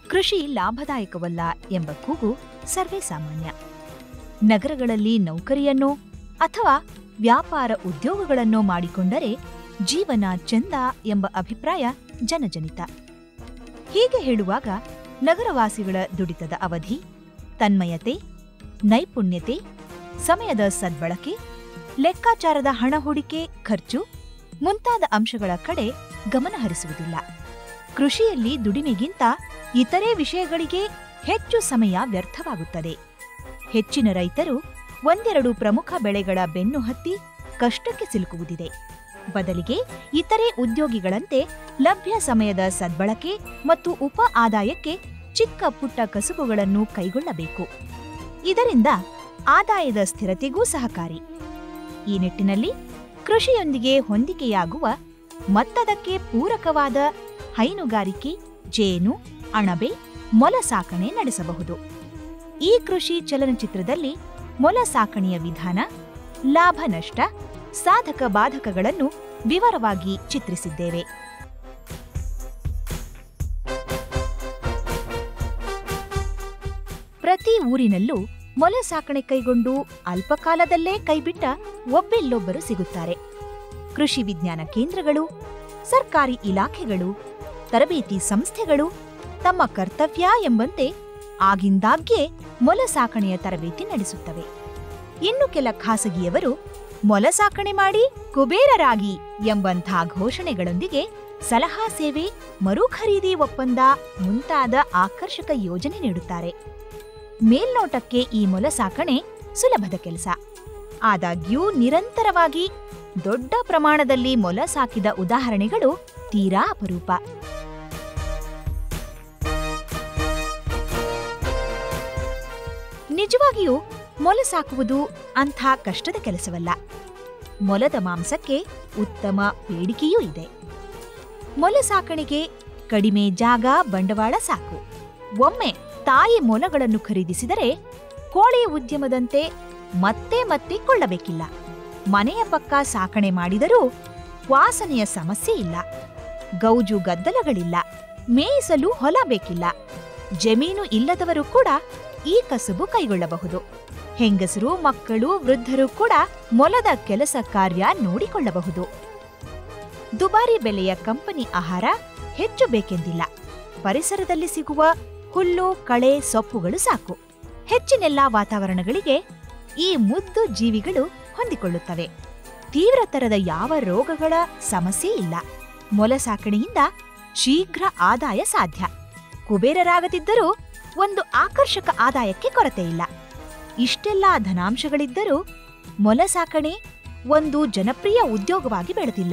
ಕೃಷಿ ಲಾಭದಾಯಕವಲ್ಲ ಎಂಬ ಕೂಗು ಸರ್ವೇ ಸಾಮಾನ್ಯ ನಗರಗಳಲ್ಲಿ ನೌಕರಿಯನ್ನೋ ಅಥವಾ ವ್ಯಾಪಾರ ಉದ್ಯೋಗಗಳನ್ನೋ ಮಾಡಿಕೊಂಡರೆ ಜೀವನ ಚೆಂದ ಎಂಬ ಅಭಿಪ್ರಾಯ ಜನಜನಿತ ಹೀಗೆ ಹೇಳುವಾಗ ನಗರವಾಸಿಗಳ ದುಡಿತದ ಅವಧಿ ತನ್ಮಯತೆ ನೈಪುಣ್ಯತೆ ಸಮಯದ ಸದ್ಬಳಕೆ ಲೆಕ್ಕಾಚಾರದ ಹಣ ಹೂಡಿಕೆ ಖರ್ಚು ಮುಂತಾದ ಅಂಶಗಳ ಕಡೆ ಗಮನ ಹರಿಸುವುದಿಲ್ಲ ಕೃಷಿಯಲ್ಲಿ ದುಡಿಮೆಗಿಂತ ಇತರೆ ವಿಷಯಗಳಿಗೆ ಹೆಚ್ಚು ಸಮಯ ವ್ಯರ್ಥವಾಗುತ್ತದೆ ಹೆಚ್ಚಿನ ರೈತರು ಒಂದೆರಡು ಪ್ರಮುಖ ಬೆಳೆಗಳ ಬೆನ್ನು ಹತ್ತಿ ಕಷ್ಟಕ್ಕೆ ಸಿಲುಕುವುದಿದೆ ಬದಲಿಗೆ ಇತರೆ ಉದ್ಯೋಗಿಗಳಂತೆ ಲಭ್ಯ ಸಮಯದ ಸದ್ಬಳಕೆ ಮತ್ತು ಉಪ ಆದಾಯಕ್ಕೆ ಚಿಕ್ಕ ಪುಟ್ಟ ಕಸುಬುಗಳನ್ನು ಕೈಗೊಳ್ಳಬೇಕು ಇದರಿಂದ ಆದಾಯದ ಸ್ಥಿರತೆಗೂ ಸಹಕಾರಿ ಈ ನಿಟ್ಟಿನಲ್ಲಿ ಕೃಷಿಯೊಂದಿಗೆ ಹೊಂದಿಕೆಯಾಗುವ ಮತ್ತದಕ್ಕೆ ಪೂರಕವಾದ ಹೈನುಗಾರಿಕೆ ಜೇನು ಅಣಬೆ ಮೊಲ ಸಾಕಣೆ ನಡೆಸಬಹುದು ಈ ಕೃಷಿ ಚಲನಚಿತ್ರದಲ್ಲಿ ಮೊಲ ಸಾಕಣೆಯ ವಿಧಾನ ಲಾಭ ನಷ್ಟ ಸಾಧಕ ಬಾಧಕಗಳನ್ನು ವಿವರವಾಗಿ ಚಿತ್ರಿಸಿದ್ದೇವೆ ಪ್ರತಿ ಊರಿನಲ್ಲೂ ಮೊಲ ಸಾಕಣೆ ಕೈಗೊಂಡು ಅಲ್ಪಕಾಲದಲ್ಲೇ ಕೈಬಿಟ್ಟ ಒಬ್ಬೆಲ್ಲೊಬ್ಬರು ಸಿಗುತ್ತಾರೆ ಕೃಷಿ ವಿಜ್ಞಾನ ಕೇಂದ್ರಗಳು ಸರ್ಕಾರಿ ಇಲಾಖೆಗಳು ತರಬೇತಿ ಸಂಸ್ಥೆಗಳು ತಮ್ಮ ಕರ್ತವ್ಯ ಎಂಬಂತೆ ಆಗಿಂದಾಗ್ಗೆ ಮೊಲ ಸಾಕಣೆಯ ತರಬೇತಿ ನಡೆಸುತ್ತವೆ ಇನ್ನು ಕೆಲ ಖಾಸಗಿಯವರು ಮೊಲ ಸಾಕಣೆ ಮಾಡಿ ಕುಬೇರರಾಗಿ ಎಂಬಂಥ ಘೋಷಣೆಗಳೊಂದಿಗೆ ಸಲಹಾ ಸೇವೆ ಮರು ಖರೀದಿ ಒಪ್ಪಂದ ಮುಂತಾದ ಆಕರ್ಷಕ ಯೋಜನೆ ನೀಡುತ್ತಾರೆ ಮೇಲ್ನೋಟಕ್ಕೆ ಈ ಮೊಲ ಸಾಕಣೆ ಸುಲಭದ ಕೆಲಸ ಆದಾಗ್ಯೂ ನಿರಂತರವಾಗಿ ದೊಡ್ಡ ಪ್ರಮಾಣದಲ್ಲಿ ಮೊಲ ಸಾಕಿದ ಉದಾಹರಣೆಗಳು ತೀರಾ ಅಪರೂಪ ನಿಜವಾಗಿಯೂ ಮೊಲ ಸಾಕುವುದು ಅಂಥ ಕಷ್ಟದ ಕೆಲಸವಲ್ಲ ಮೊಲದ ಮಾಂಸಕ್ಕೆ ಉತ್ತಮ ಬೇಡಿಕೆಯೂ ಇದೆ ಮೊಲ ಸಾಕಣೆಗೆ ಕಡಿಮೆ ಜಾಗ ಬಂಡವಾಳ ಸಾಕು ಒಮ್ಮೆ ತಾಯಿ ಮೊಲಗಳನ್ನು ಖರೀದಿಸಿದರೆ ಕೋಳಿ ಉದ್ಯಮದಂತೆ ಮತ್ತೆ ಮತ್ತೆ ಕೊಳ್ಳಬೇಕಿಲ್ಲ ಮನೆಯ ಪಕ್ಕ ಸಾಕಣೆ ಮಾಡಿದರೂ ವಾಸನೆಯ ಸಮಸ್ಯೆ ಇಲ್ಲ ಗೌಜು ಗದ್ದಲಗಳಿಲ್ಲ ಮೇಯಿಸಲು ಹೊಲ ಬೇಕಿಲ್ಲ ಜಮೀನು ಇಲ್ಲದವರು ಕೂಡ ಈ ಕಸುಬು ಕೈಗೊಳ್ಳಬಹುದು ಹೆಂಗಸರು ಮಕ್ಕಳು ವೃದ್ಧರು ಕೂಡ ಮೊಲದ ಕೆಲಸ ಕಾರ್ಯ ನೋಡಿಕೊಳ್ಳಬಹುದು ದುಬಾರಿ ಬೆಲೆಯ ಕಂಪನಿ ಆಹಾರ ಹೆಚ್ಚು ಬೇಕೆಂದಿಲ್ಲ ಪರಿಸರದಲ್ಲಿ ಸಿಗುವ ಹುಲ್ಲು ಕಳೆ ಸೊಪ್ಪುಗಳು ಸಾಕು ಹೆಚ್ಚಿನೆಲ್ಲ ವಾತಾವರಣಗಳಿಗೆ ಈ ಮುದ್ದು ಜೀವಿಗಳು ಹೊಂದಿಕೊಳ್ಳುತ್ತವೆ ತೀವ್ರತರದ ಯಾವ ರೋಗಗಳ ಸಮಸ್ಯೆ ಇಲ್ಲ ಮೊಲ ಸಾಕಣೆಯಿಂದ ಶೀಘ್ರ ಆದಾಯ ಸಾಧ್ಯ ಕುಬೇರರಾಗದಿದ್ದರೂ ಒಂದು ಆಕರ್ಷಕ ಆದಾಯಕ್ಕೆ ಕೊರತೆ ಇಲ್ಲ ಇಷ್ಟೆಲ್ಲ ಧನಾಂಶಗಳಿದ್ದರೂ ಮೊಲ ಸಾಕಣೆ ಒಂದು ಜನಪ್ರಿಯ ಉದ್ಯೋಗವಾಗಿ ಬೆಳೆದಿಲ್ಲ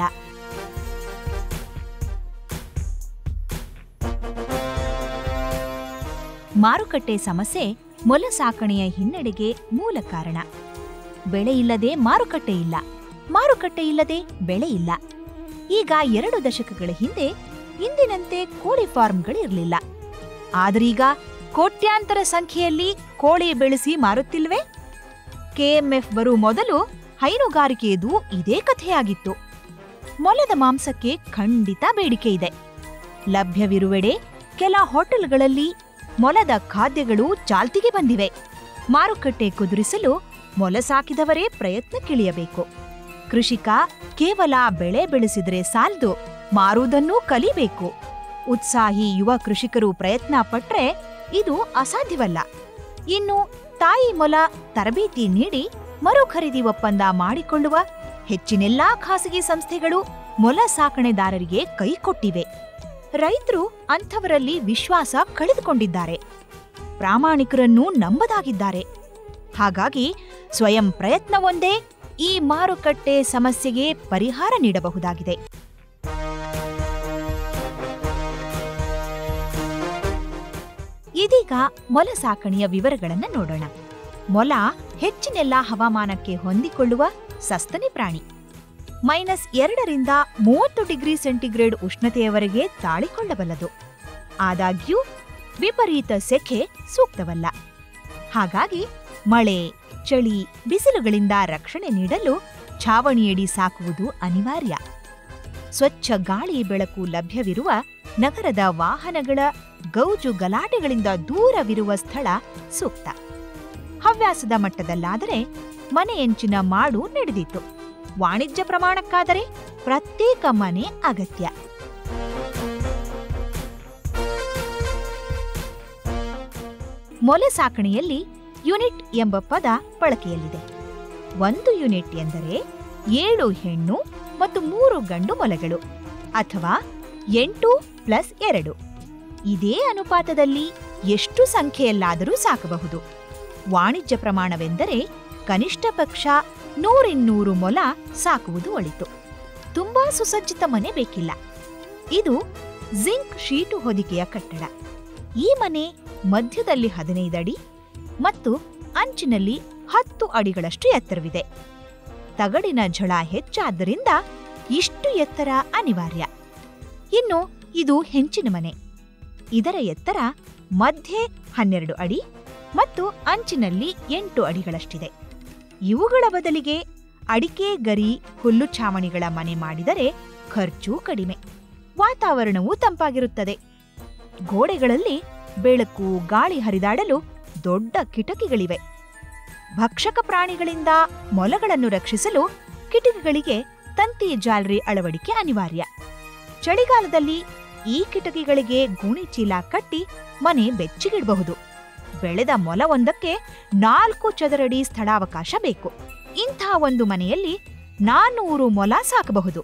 ಮಾರುಕಟ್ಟೆ ಸಮಸ್ಯೆ ಮೊಲ ಸಾಕಣೆಯ ಹಿನ್ನಡೆಗೆ ಮೂಲ ಕಾರಣ ಬೆಳೆ ಇಲ್ಲದೆ ಮಾರುಕಟ್ಟೆ ಇಲ್ಲ ಮಾರುಕಟ್ಟೆ ಇಲ್ಲದೆ ಬೆಳೆ ಇಲ್ಲ ಈಗ ಎರಡು ದಶಕಗಳ ಹಿಂದೆ ಇಂದಿನಂತೆ ಕೋಳಿ ಫಾರ್ಮ್ಗಳಿರಲಿಲ್ಲ ಆದರೀಗ ಕೋಟ್ಯಾಂತರ ಸಂಖ್ಯೆಯಲ್ಲಿ ಕೋಳಿ ಬೆಳೆಸಿ ಮಾರುತ್ತಿಲ್ವೇ ಕೆಎಂಎಫ್ ಬರುವ ಮೊದಲು ಹೈನುಗಾರಿಕೆಯದು ಇದೇ ಕಥೆಯಾಗಿತ್ತು ಮೊಲದ ಮಾಂಸಕ್ಕೆ ಖಂಡಿತ ಬೇಡಿಕೆ ಇದೆ ಲಭ್ಯವಿರುವೆಡೆ ಕೆಲ ಹೋಟೆಲ್ಗಳಲ್ಲಿ ಮೊಲದ ಖಾದ್ಯಗಳು ಚಾಲ್ತಿಗೆ ಬಂದಿವೆ ಮಾರುಕಟ್ಟೆ ಕುದುರಿಸಲು ಮೊಲ ಸಾಕಿದವರೇ ಪ್ರಯತ್ನಕ್ಕಿಳಿಯಬೇಕು ಕೃಷಿಕ ಕೇವಲ ಬೆಳೆ ಬೆಳೆಸಿದ್ರೆ ಸಾಲದು ಮಾರುವುದನ್ನೂ ಕಲಿಬೇಕು ಉತ್ಸಾಹಿ ಯುವ ಕೃಷಿಕರು ಪ್ರಯತ್ನ ಪಟ್ರೆ ಇದು ಅಸಾಧ್ಯವಲ್ಲ ಇನ್ನು ತಾಯಿ ಮೊಲ ತರಬೇತಿ ನೀಡಿ ಮರು ಖರೀದಿ ಒಪ್ಪಂದ ಮಾಡಿಕೊಳ್ಳುವ ಹೆಚ್ಚಿನೆಲ್ಲಾ ಖಾಸಗಿ ಸಂಸ್ಥೆಗಳು ಮೊಲ ಸಾಕಣೆದಾರರಿಗೆ ಕೈ ಕೊಟ್ಟಿವೆ ರೈತರು ಅಂಥವರಲ್ಲಿ ವಿಶ್ವಾಸ ಕಳೆದುಕೊಂಡಿದ್ದಾರೆ ಪ್ರಾಮಾಣಿಕರನ್ನು ನಂಬದಾಗಿದ್ದಾರೆ ಹಾಗಾಗಿ ಸ್ವಯಂ ಪ್ರಯತ್ನವೊಂದೇ ಈ ಮಾರುಕಟ್ಟೆ ಸಮಸ್ಯೆಗೆ ಪರಿಹಾರ ನೀಡಬಹುದಾಗಿದೆ ಇದೀಗ ಮೊಲ ಸಾಕಣೆಯ ವಿವರಗಳನ್ನು ನೋಡೋಣ ಮೊಲ ಹೆಚ್ಚಿನೆಲ್ಲ ಹವಾಮಾನಕ್ಕೆ ಹೊಂದಿಕೊಳ್ಳುವ ಸಸ್ತನಿ ಪ್ರಾಣಿ ಮೈನಸ್ ಎರಡರಿಂದ ಮೂವತ್ತು ಡಿಗ್ರಿ ಸೆಂಟಿಗ್ರೇಡ್ ಉಷ್ಣತೆಯವರೆಗೆ ತಾಳಿಕೊಳ್ಳಬಲ್ಲದು ಆದಾಗ್ಯೂ ವಿಪರೀತ ಸೆಖೆ ಸೂಕ್ತವಲ್ಲ ಹಾಗಾಗಿ ಮಳೆ ಚಳಿ ಬಿಸಿಲುಗಳಿಂದ ರಕ್ಷಣೆ ನೀಡಲು ಛಾವಣಿಯಡಿ ಸಾಕುವುದು ಅನಿವಾರ್ಯ ಸ್ವಚ್ಛ ಗಾಳಿ ಬೆಳಕು ಲಭ್ಯವಿರುವ ನಗರದ ವಾಹನಗಳ ಗೌಜು ಗಲಾಟೆಗಳಿಂದ ದೂರವಿರುವ ಸ್ಥಳ ಸೂಕ್ತ ಹವ್ಯಾಸದ ಮಟ್ಟದಲ್ಲಾದರೆ ಮನೆಯಂಚಿನ ಮಾಡು ನಡೆದಿತ್ತು ವಾಣಿಜ್ಯ ಪ್ರಮಾಣಕ್ಕಾದರೆ ಪ್ರತ್ಯೇಕ ಮನೆ ಅಗತ್ಯ ಮೊಲೆ ಸಾಕಣೆಯಲ್ಲಿ ಯೂನಿಟ್ ಎಂಬ ಪದ ಬಳಕೆಯಲ್ಲಿದೆ ಒಂದು ಯೂನಿಟ್ ಎಂದರೆ ಏಳು ಹೆಣ್ಣು ಮತ್ತು ಮೂರು ಗಂಡು ಮೊಲೆಗಳು ಅಥವಾ ಎಂಟು ಪ್ಲಸ್ ಎರಡು ಇದೇ ಅನುಪಾತದಲ್ಲಿ ಎಷ್ಟು ಸಂಖ್ಯೆಯಲ್ಲಾದರೂ ಸಾಕಬಹುದು ವಾಣಿಜ್ಯ ಪ್ರಮಾಣವೆಂದರೆ ಕನಿಷ್ಠ ಪಕ್ಷ ನೂರಿನ್ನೂರು ಮೊಲ ಸಾಕುವುದು ಒಳಿತು ತುಂಬಾ ಸುಸಜ್ಜಿತ ಮನೆ ಬೇಕಿಲ್ಲ ಇದು ಜಿಂಕ್ ಶೀಟು ಹೊದಿಕೆಯ ಕಟ್ಟಡ ಈ ಮನೆ ಮಧ್ಯದಲ್ಲಿ ಹದಿನೈದು ಅಡಿ ಮತ್ತು ಅಂಚಿನಲ್ಲಿ ಹತ್ತು ಅಡಿಗಳಷ್ಟು ಎತ್ತರವಿದೆ ತಗಡಿನ ಝಳ ಹೆಚ್ಚಾದ್ದರಿಂದ ಇಷ್ಟು ಎತ್ತರ ಅನಿವಾರ್ಯ ಇನ್ನು ಇದು ಹೆಂಚಿನ ಮನೆ ಇದರ ಎತ್ತರ ಮಧ್ಯೆ ಹನ್ನೆರಡು ಅಡಿ ಮತ್ತು ಅಂಚಿನಲ್ಲಿ ಎಂಟು ಅಡಿಗಳಷ್ಟಿದೆ ಇವುಗಳ ಬದಲಿಗೆ ಅಡಿಕೆ ಗರಿ ಹುಲ್ಲು ಛಾವಣಿಗಳ ಮನೆ ಮಾಡಿದರೆ ಖರ್ಚು ಕಡಿಮೆ ವಾತಾವರಣವೂ ತಂಪಾಗಿರುತ್ತದೆ ಗೋಡೆಗಳಲ್ಲಿ ಬೆಳಕು ಗಾಳಿ ಹರಿದಾಡಲು ದೊಡ್ಡ ಕಿಟಕಿಗಳಿವೆ ಭಕ್ಷಕ ಪ್ರಾಣಿಗಳಿಂದ ಮೊಲಗಳನ್ನು ರಕ್ಷಿಸಲು ಕಿಟಕಿಗಳಿಗೆ ತಂತಿ ಜಾಲರಿ ಅಳವಡಿಕೆ ಅನಿವಾರ್ಯ ಚಳಿಗಾಲದಲ್ಲಿ ಈ ಕಿಟಕಿಗಳಿಗೆ ಗೋಣಿ ಚೀಲ ಕಟ್ಟಿ ಮನೆ ಬೆಚ್ಚಿಗಿಡಬಹುದು ಬೆಳೆದ ಮೊಲವೊಂದಕ್ಕೆ ನಾಲ್ಕು ಚದರಡಿ ಸ್ಥಳಾವಕಾಶ ಬೇಕು ಇಂಥ ಒಂದು ಮನೆಯಲ್ಲಿ ನಾನ್ನೂರು ಮೊಲ ಸಾಕಬಹುದು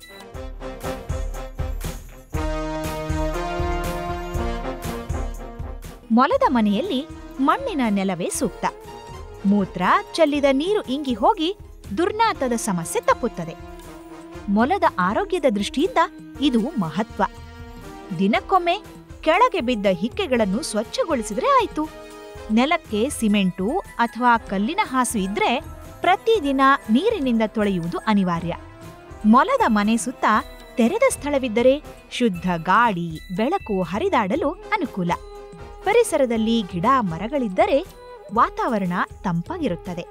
ಮೊಲದ ಮನೆಯಲ್ಲಿ ಮಣ್ಣಿನ ನೆಲವೇ ಸೂಕ್ತ ಮೂತ್ರ ಚೆಲ್ಲಿದ ನೀರು ಇಂಗಿ ಹೋಗಿ ದುರ್ನಾತದ ಸಮಸ್ಯೆ ತಪ್ಪುತ್ತದೆ ಮೊಲದ ಆರೋಗ್ಯದ ದೃಷ್ಟಿಯಿಂದ ಇದು ಮಹತ್ವ ದಿನಕ್ಕೊಮ್ಮೆ ಕೆಳಗೆ ಬಿದ್ದ ಹಿಕ್ಕೆಗಳನ್ನು ಸ್ವಚ್ಛಗೊಳಿಸಿದ್ರೆ ಆಯ್ತು ನೆಲಕ್ಕೆ ಸಿಮೆಂಟು ಅಥವಾ ಕಲ್ಲಿನ ಹಾಸು ಇದ್ರೆ ಪ್ರತಿದಿನ ನೀರಿನಿಂದ ತೊಳೆಯುವುದು ಅನಿವಾರ್ಯ ಮೊಲದ ಮನೆ ಸುತ್ತ ತೆರೆದ ಸ್ಥಳವಿದ್ದರೆ ಶುದ್ಧ ಗಾಳಿ ಬೆಳಕು ಹರಿದಾಡಲು ಅನುಕೂಲ ಪರಿಸರದಲ್ಲಿ ಗಿಡ ಮರಗಳಿದ್ದರೆ ವಾತಾವರಣ ತಂಪಾಗಿರುತ್ತದೆ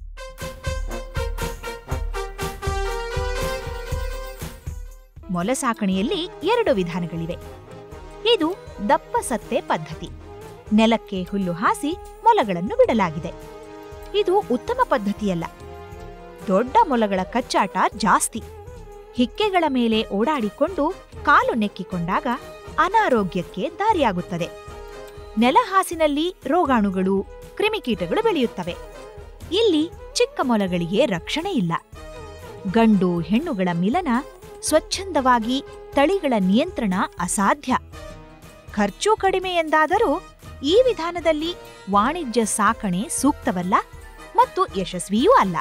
ಮೊಲ ಸಾಕಣೆಯಲ್ಲಿ ಎರಡು ವಿಧಾನಗಳಿವೆ ಇದು ದಪ್ಪ ಸತ್ತೆ ಪದ್ಧತಿ ನೆಲಕ್ಕೆ ಹುಲ್ಲು ಹಾಸಿ ಮೊಲಗಳನ್ನು ಬಿಡಲಾಗಿದೆ ಇದು ಉತ್ತಮ ಪದ್ಧತಿಯಲ್ಲ ದೊಡ್ಡ ಮೊಲಗಳ ಕಚ್ಚಾಟ ಜಾಸ್ತಿ ಹಿಕ್ಕೆಗಳ ಮೇಲೆ ಓಡಾಡಿಕೊಂಡು ಕಾಲು ನೆಕ್ಕಿಕೊಂಡಾಗ ಅನಾರೋಗ್ಯಕ್ಕೆ ದಾರಿಯಾಗುತ್ತದೆ ನೆಲಹಾಸಿನಲ್ಲಿ ರೋಗಾಣುಗಳು ಕ್ರಿಮಿಕೀಟಗಳು ಬೆಳೆಯುತ್ತವೆ ಇಲ್ಲಿ ಚಿಕ್ಕ ಮೊಲಗಳಿಗೆ ರಕ್ಷಣೆ ಇಲ್ಲ ಗಂಡು ಹೆಣ್ಣುಗಳ ಮಿಲನ ಸ್ವಚ್ಛಂದವಾಗಿ ತಳಿಗಳ ನಿಯಂತ್ರಣ ಅಸಾಧ್ಯ ಖರ್ಚು ಕಡಿಮೆ ಎಂದಾದರೂ ಈ ವಿಧಾನದಲ್ಲಿ ವಾಣಿಜ್ಯ ಸಾಕಣೆ ಸೂಕ್ತವಲ್ಲ ಮತ್ತು ಯಶಸ್ವಿಯೂ ಅಲ್ಲ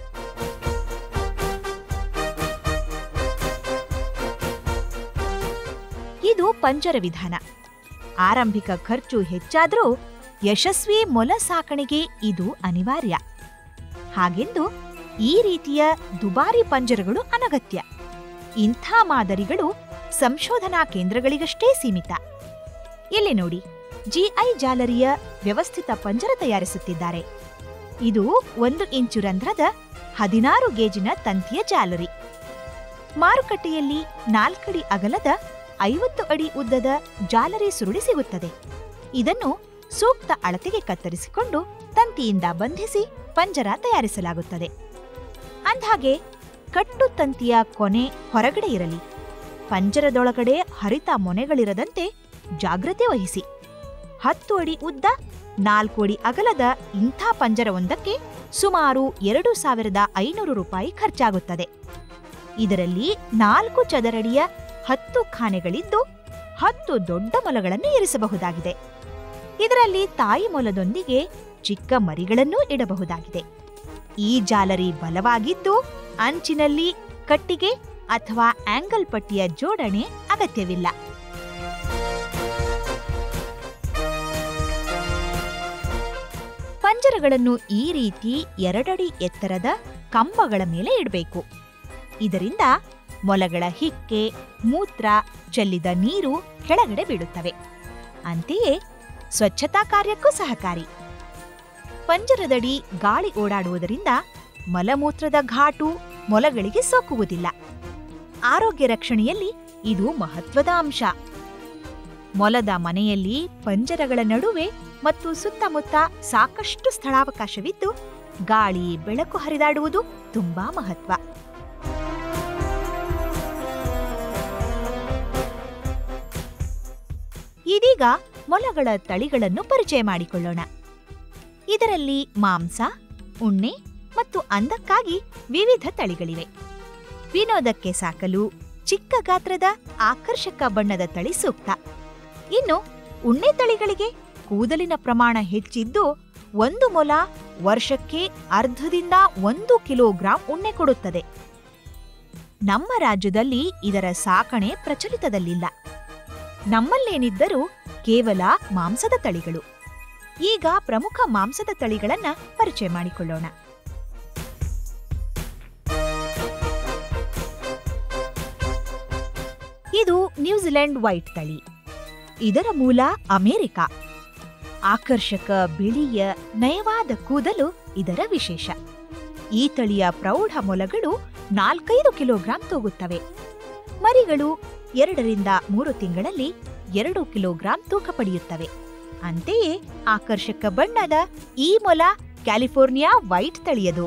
ಇದು ಪಂಜರ ವಿಧಾನ ಆರಂಭಿಕ ಖರ್ಚು ಹೆಚ್ಚಾದರೂ ಯಶಸ್ವಿ ಮೊಲ ಸಾಕಣೆಗೆ ಇದು ಅನಿವಾರ್ಯ ಹಾಗೆಂದು ಈ ರೀತಿಯ ದುಬಾರಿ ಪಂಜರಗಳು ಅನಗತ್ಯ ಇಂಥ ಮಾದರಿಗಳು ಸಂಶೋಧನಾ ಕೇಂದ್ರಗಳಿಗಷ್ಟೇ ಸೀಮಿತ ಇಲ್ಲಿ ನೋಡಿ ಜಿಐ ಜಾಲರಿಯ ವ್ಯವಸ್ಥಿತ ಪಂಜರ ತಯಾರಿಸುತ್ತಿದ್ದಾರೆ ಇದು ಒಂದು ಇಂಚು ರಂಧ್ರದ ಹದಿನಾರು ಗೇಜಿನ ತಂತಿಯ ಜಾಲರಿ ಮಾರುಕಟ್ಟೆಯಲ್ಲಿ ನಾಲ್ಕಡಿ ಅಗಲದ ಐವತ್ತು ಅಡಿ ಉದ್ದದ ಜಾಲರಿ ಸುರುಳಿ ಸಿಗುತ್ತದೆ ಇದನ್ನು ಸೂಕ್ತ ಅಳತೆಗೆ ಕತ್ತರಿಸಿಕೊಂಡು ತಂತಿಯಿಂದ ಬಂಧಿಸಿ ಪಂಜರ ತಯಾರಿಸಲಾಗುತ್ತದೆ ಅಂದ್ಹಾಗೆ ಕಟ್ಟು ತಂತಿಯ ಕೊನೆ ಹೊರಗಡೆ ಇರಲಿ ಪಂಜರದೊಳಗಡೆ ಹರಿತ ಮೊನೆಗಳಿರದಂತೆ ಜಾಗ್ರತೆ ವಹಿಸಿ ಹತ್ತು ಅಡಿ ಉದ್ದ ನಾಲ್ಕು ಅಡಿ ಅಗಲದ ಇಂಥ ಪಂಜರವೊಂದಕ್ಕೆ ಸುಮಾರು ಎರಡು ಸಾವಿರದ ಐನೂರು ರೂಪಾಯಿ ಖರ್ಚಾಗುತ್ತದೆ ಇದರಲ್ಲಿ ನಾಲ್ಕು ಚದರಡಿಯ ಹತ್ತು ಖಾನೆಗಳಿದ್ದು ಹತ್ತು ದೊಡ್ಡ ಮೊಲಗಳನ್ನು ಇರಿಸಬಹುದಾಗಿದೆ ಇದರಲ್ಲಿ ತಾಯಿ ಮೊಲದೊಂದಿಗೆ ಚಿಕ್ಕ ಮರಿಗಳನ್ನೂ ಇಡಬಹುದಾಗಿದೆ ಈ ಜಾಲರಿ ಬಲವಾಗಿದ್ದು ಅಂಚಿನಲ್ಲಿ ಕಟ್ಟಿಗೆ ಅಥವಾ ಆಂಗಲ್ ಪಟ್ಟಿಯ ಜೋಡಣೆ ಅಗತ್ಯವಿಲ್ಲ ಪಂಜರಗಳನ್ನು ಈ ರೀತಿ ಎರಡಡಿ ಎತ್ತರದ ಕಂಬಗಳ ಮೇಲೆ ಇಡಬೇಕು ಇದರಿಂದ ಮೊಲಗಳ ಹಿಕ್ಕೆ ಮೂತ್ರ ಚೆಲ್ಲಿದ ನೀರು ಕೆಳಗಡೆ ಬೀಳುತ್ತವೆ ಅಂತೆಯೇ ಸ್ವಚ್ಛತಾ ಕಾರ್ಯಕ್ಕೂ ಸಹಕಾರಿ ಪಂಜರದಡಿ ಗಾಳಿ ಓಡಾಡುವುದರಿಂದ ಮಲಮೂತ್ರದ ಘಾಟು ಮೊಲಗಳಿಗೆ ಸೋಕುವುದಿಲ್ಲ ಆರೋಗ್ಯ ರಕ್ಷಣೆಯಲ್ಲಿ ಇದು ಮಹತ್ವದ ಅಂಶ ಮೊಲದ ಮನೆಯಲ್ಲಿ ಪಂಜರಗಳ ನಡುವೆ ಮತ್ತು ಸುತ್ತಮುತ್ತ ಸಾಕಷ್ಟು ಸ್ಥಳಾವಕಾಶವಿದ್ದು ಗಾಳಿ ಬೆಳಕು ಹರಿದಾಡುವುದು ತುಂಬಾ ಮಹತ್ವ ಇದೀಗ ಮೊಲಗಳ ತಳಿಗಳನ್ನು ಪರಿಚಯ ಮಾಡಿಕೊಳ್ಳೋಣ ಇದರಲ್ಲಿ ಮಾಂಸ ಉಣ್ಣೆ ಮತ್ತು ಅಂದಕ್ಕಾಗಿ ವಿವಿಧ ತಳಿಗಳಿವೆ ವಿನೋದಕ್ಕೆ ಸಾಕಲು ಚಿಕ್ಕ ಗಾತ್ರದ ಆಕರ್ಷಕ ಬಣ್ಣದ ತಳಿ ಸೂಕ್ತ ಇನ್ನು ಉಣ್ಣೆ ತಳಿಗಳಿಗೆ ಕೂದಲಿನ ಪ್ರಮಾಣ ಹೆಚ್ಚಿದ್ದು ಒಂದು ಮೊಲ ವರ್ಷಕ್ಕೆ ಅರ್ಧದಿಂದ ಒಂದು ಕಿಲೋಗ್ರಾಂ ಉಣ್ಣೆ ಕೊಡುತ್ತದೆ ನಮ್ಮ ರಾಜ್ಯದಲ್ಲಿ ಇದರ ಸಾಕಣೆ ಪ್ರಚಲಿತದಲ್ಲಿಲ್ಲ ನಮ್ಮಲ್ಲೇನಿದ್ದರೂ ಕೇವಲ ಮಾಂಸದ ತಳಿಗಳು ಈಗ ಪ್ರಮುಖ ಮಾಂಸದ ತಳಿಗಳನ್ನ ಪರಿಚಯ ಮಾಡಿಕೊಳ್ಳೋಣ ಇದು ನ್ಯೂಜಿಲೆಂಡ್ ವೈಟ್ ತಳಿ ಇದರ ಮೂಲ ಅಮೆರಿಕ ಆಕರ್ಷಕ ಬಿಳಿಯ ನಯವಾದ ಕೂದಲು ಇದರ ವಿಶೇಷ ಈ ತಳಿಯ ಪ್ರೌಢ ಮೊಲಗಳು ನಾಲ್ಕೈದು ಕಿಲೋಗ್ರಾಂ ತೂಗುತ್ತವೆ ಮರಿಗಳು ಎರಡರಿಂದ ಮೂರು ತಿಂಗಳಲ್ಲಿ ಎರಡು ಕಿಲೋಗ್ರಾಂ ತೂಕ ಪಡೆಯುತ್ತವೆ ಅಂತೆಯೇ ಆಕರ್ಷಕ ಬಣ್ಣದ ಈ ಮೊಲ ಕ್ಯಾಲಿಫೋರ್ನಿಯಾ ವೈಟ್ ತಳಿಯದು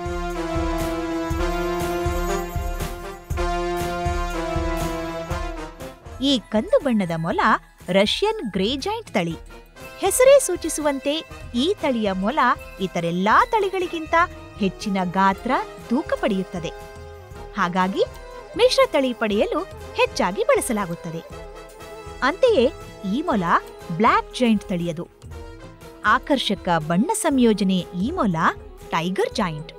ಈ ಕಂದು ಬಣ್ಣದ ಮೊಲ ರಷ್ಯನ್ ಗ್ರೇ ಜಾಯಿಂಟ್ ತಳಿ ಹೆಸರೇ ಸೂಚಿಸುವಂತೆ ಈ ತಳಿಯ ಮೊಲ ಇತರೆಲ್ಲಾ ತಳಿಗಳಿಗಿಂತ ಹೆಚ್ಚಿನ ಗಾತ್ರ ತೂಕ ಪಡೆಯುತ್ತದೆ ಹಾಗಾಗಿ ಮಿಶ್ರ ತಳಿ ಪಡೆಯಲು ಹೆಚ್ಚಾಗಿ ಬಳಸಲಾಗುತ್ತದೆ ಅಂತೆಯೇ ಈ ಮೊಲ ಬ್ಲ್ಯಾಕ್ ಜೈಂಟ್ ತಳಿಯದು ಆಕರ್ಷಕ ಬಣ್ಣ ಸಂಯೋಜನೆ ಈ ಮೊಲ ಟೈಗರ್ ಜಾಯಿಂಟ್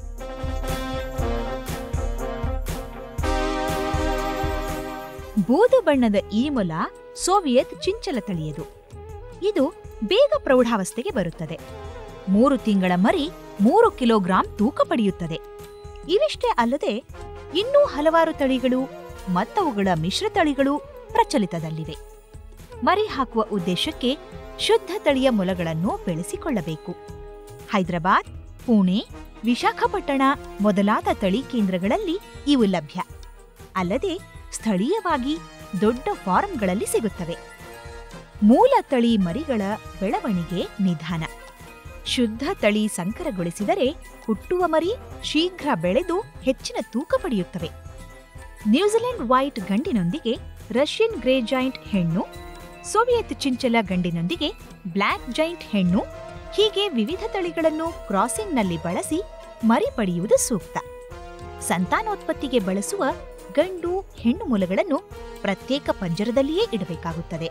ಬೂದು ಬಣ್ಣದ ಈ ಮೊಲ ಸೋವಿಯತ್ ಚಿಂಚಲ ತಳಿಯದು ಇದು ಬೇಗ ಪ್ರೌಢಾವಸ್ಥೆಗೆ ಬರುತ್ತದೆ ಮೂರು ತಿಂಗಳ ಮರಿ ಮೂರು ಕಿಲೋಗ್ರಾಂ ತೂಕ ಪಡೆಯುತ್ತದೆ ಇವಿಷ್ಟೇ ಅಲ್ಲದೆ ಇನ್ನೂ ಹಲವಾರು ತಳಿಗಳು ಮತ್ತವುಗಳ ಮಿಶ್ರ ತಳಿಗಳು ಪ್ರಚಲಿತದಲ್ಲಿವೆ ಮರಿ ಹಾಕುವ ಉದ್ದೇಶಕ್ಕೆ ಶುದ್ಧ ತಳಿಯ ಮೊಲಗಳನ್ನು ಬೆಳೆಸಿಕೊಳ್ಳಬೇಕು ಹೈದರಾಬಾದ್ ಪುಣೆ ವಿಶಾಖಪಟ್ಟಣ ಮೊದಲಾದ ತಳಿ ಕೇಂದ್ರಗಳಲ್ಲಿ ಇವು ಲಭ್ಯ ಅಲ್ಲದೆ ಸ್ಥಳೀಯವಾಗಿ ದೊಡ್ಡ ಫಾರಂಗಳಲ್ಲಿ ಸಿಗುತ್ತವೆ ಮೂಲ ತಳಿ ಮರಿಗಳ ಬೆಳವಣಿಗೆ ನಿಧಾನ ಶುದ್ಧ ತಳಿ ಸಂಕರಗೊಳಿಸಿದರೆ ಹುಟ್ಟುವ ಮರಿ ಶೀಘ್ರ ಬೆಳೆದು ಹೆಚ್ಚಿನ ತೂಕ ಪಡೆಯುತ್ತವೆ ನ್ಯೂಜಿಲೆಂಡ್ ವೈಟ್ ಗಂಡಿನೊಂದಿಗೆ ರಷ್ಯನ್ ಗ್ರೇ ಜಾಯಿಂಟ್ ಹೆಣ್ಣು ಸೋವಿಯತ್ ಚಿಂಚಲ ಗಂಡಿನೊಂದಿಗೆ ಬ್ಲ್ಯಾಕ್ ಜೈಂಟ್ ಹೆಣ್ಣು ಹೀಗೆ ವಿವಿಧ ತಳಿಗಳನ್ನು ಕ್ರಾಸಿಂಗ್ನಲ್ಲಿ ಬಳಸಿ ಮರಿ ಪಡೆಯುವುದು ಸೂಕ್ತ ಸಂತಾನೋತ್ಪತ್ತಿಗೆ ಬಳಸುವ ಗಂಡು ಹೆಣ್ಣು ಮೊಲಗಳನ್ನು ಪ್ರತ್ಯೇಕ ಪಂಜರದಲ್ಲಿಯೇ ಇಡಬೇಕಾಗುತ್ತದೆ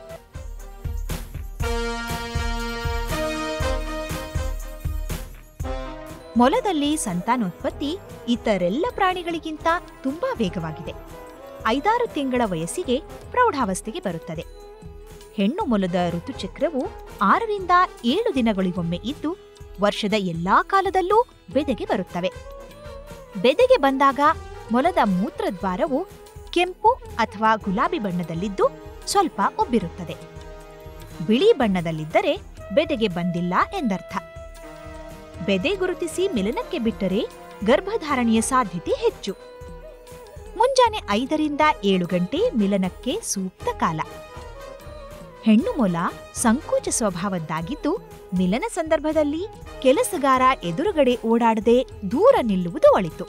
ಮೊಲದಲ್ಲಿ ಸಂತಾನೋತ್ಪತ್ತಿ ಇತರೆಲ್ಲ ಪ್ರಾಣಿಗಳಿಗಿಂತ ತುಂಬಾ ವೇಗವಾಗಿದೆ ಐದಾರು ತಿಂಗಳ ವಯಸ್ಸಿಗೆ ಪ್ರೌಢಾವಸ್ಥೆಗೆ ಬರುತ್ತದೆ ಹೆಣ್ಣು ಮೊಲದ ಋತುಚಕ್ರವು ಆರರಿಂದ ಏಳು ದಿನಗಳಿಗೊಮ್ಮೆ ಇದ್ದು ವರ್ಷದ ಎಲ್ಲಾ ಕಾಲದಲ್ಲೂ ಬೆದೆಗೆ ಬರುತ್ತವೆ ಬೆದೆಗೆ ಬಂದಾಗ ಮೊಲದ ಮೂತ್ರದ್ವಾರವು ಕೆಂಪು ಅಥವಾ ಗುಲಾಬಿ ಬಣ್ಣದಲ್ಲಿದ್ದು ಸ್ವಲ್ಪ ಉಬ್ಬಿರುತ್ತದೆ ಬಿಳಿ ಬಣ್ಣದಲ್ಲಿದ್ದರೆ ಬೆದೆಗೆ ಬಂದಿಲ್ಲ ಎಂದರ್ಥ ಬೆದೆ ಗುರುತಿಸಿ ಮಿಲನಕ್ಕೆ ಬಿಟ್ಟರೆ ಗರ್ಭಧಾರಣೆಯ ಸಾಧ್ಯತೆ ಹೆಚ್ಚು ಮುಂಜಾನೆ ಐದರಿಂದ ಏಳು ಗಂಟೆ ಮಿಲನಕ್ಕೆ ಸೂಕ್ತ ಕಾಲ ಹೆಣ್ಣು ಮೊಲ ಸಂಕೋಚ ಸ್ವಭಾವದ್ದಾಗಿದ್ದು ಮಿಲನ ಸಂದರ್ಭದಲ್ಲಿ ಕೆಲಸಗಾರ ಎದುರುಗಡೆ ಓಡಾಡದೆ ದೂರ ನಿಲ್ಲುವುದು ಒಳಿತು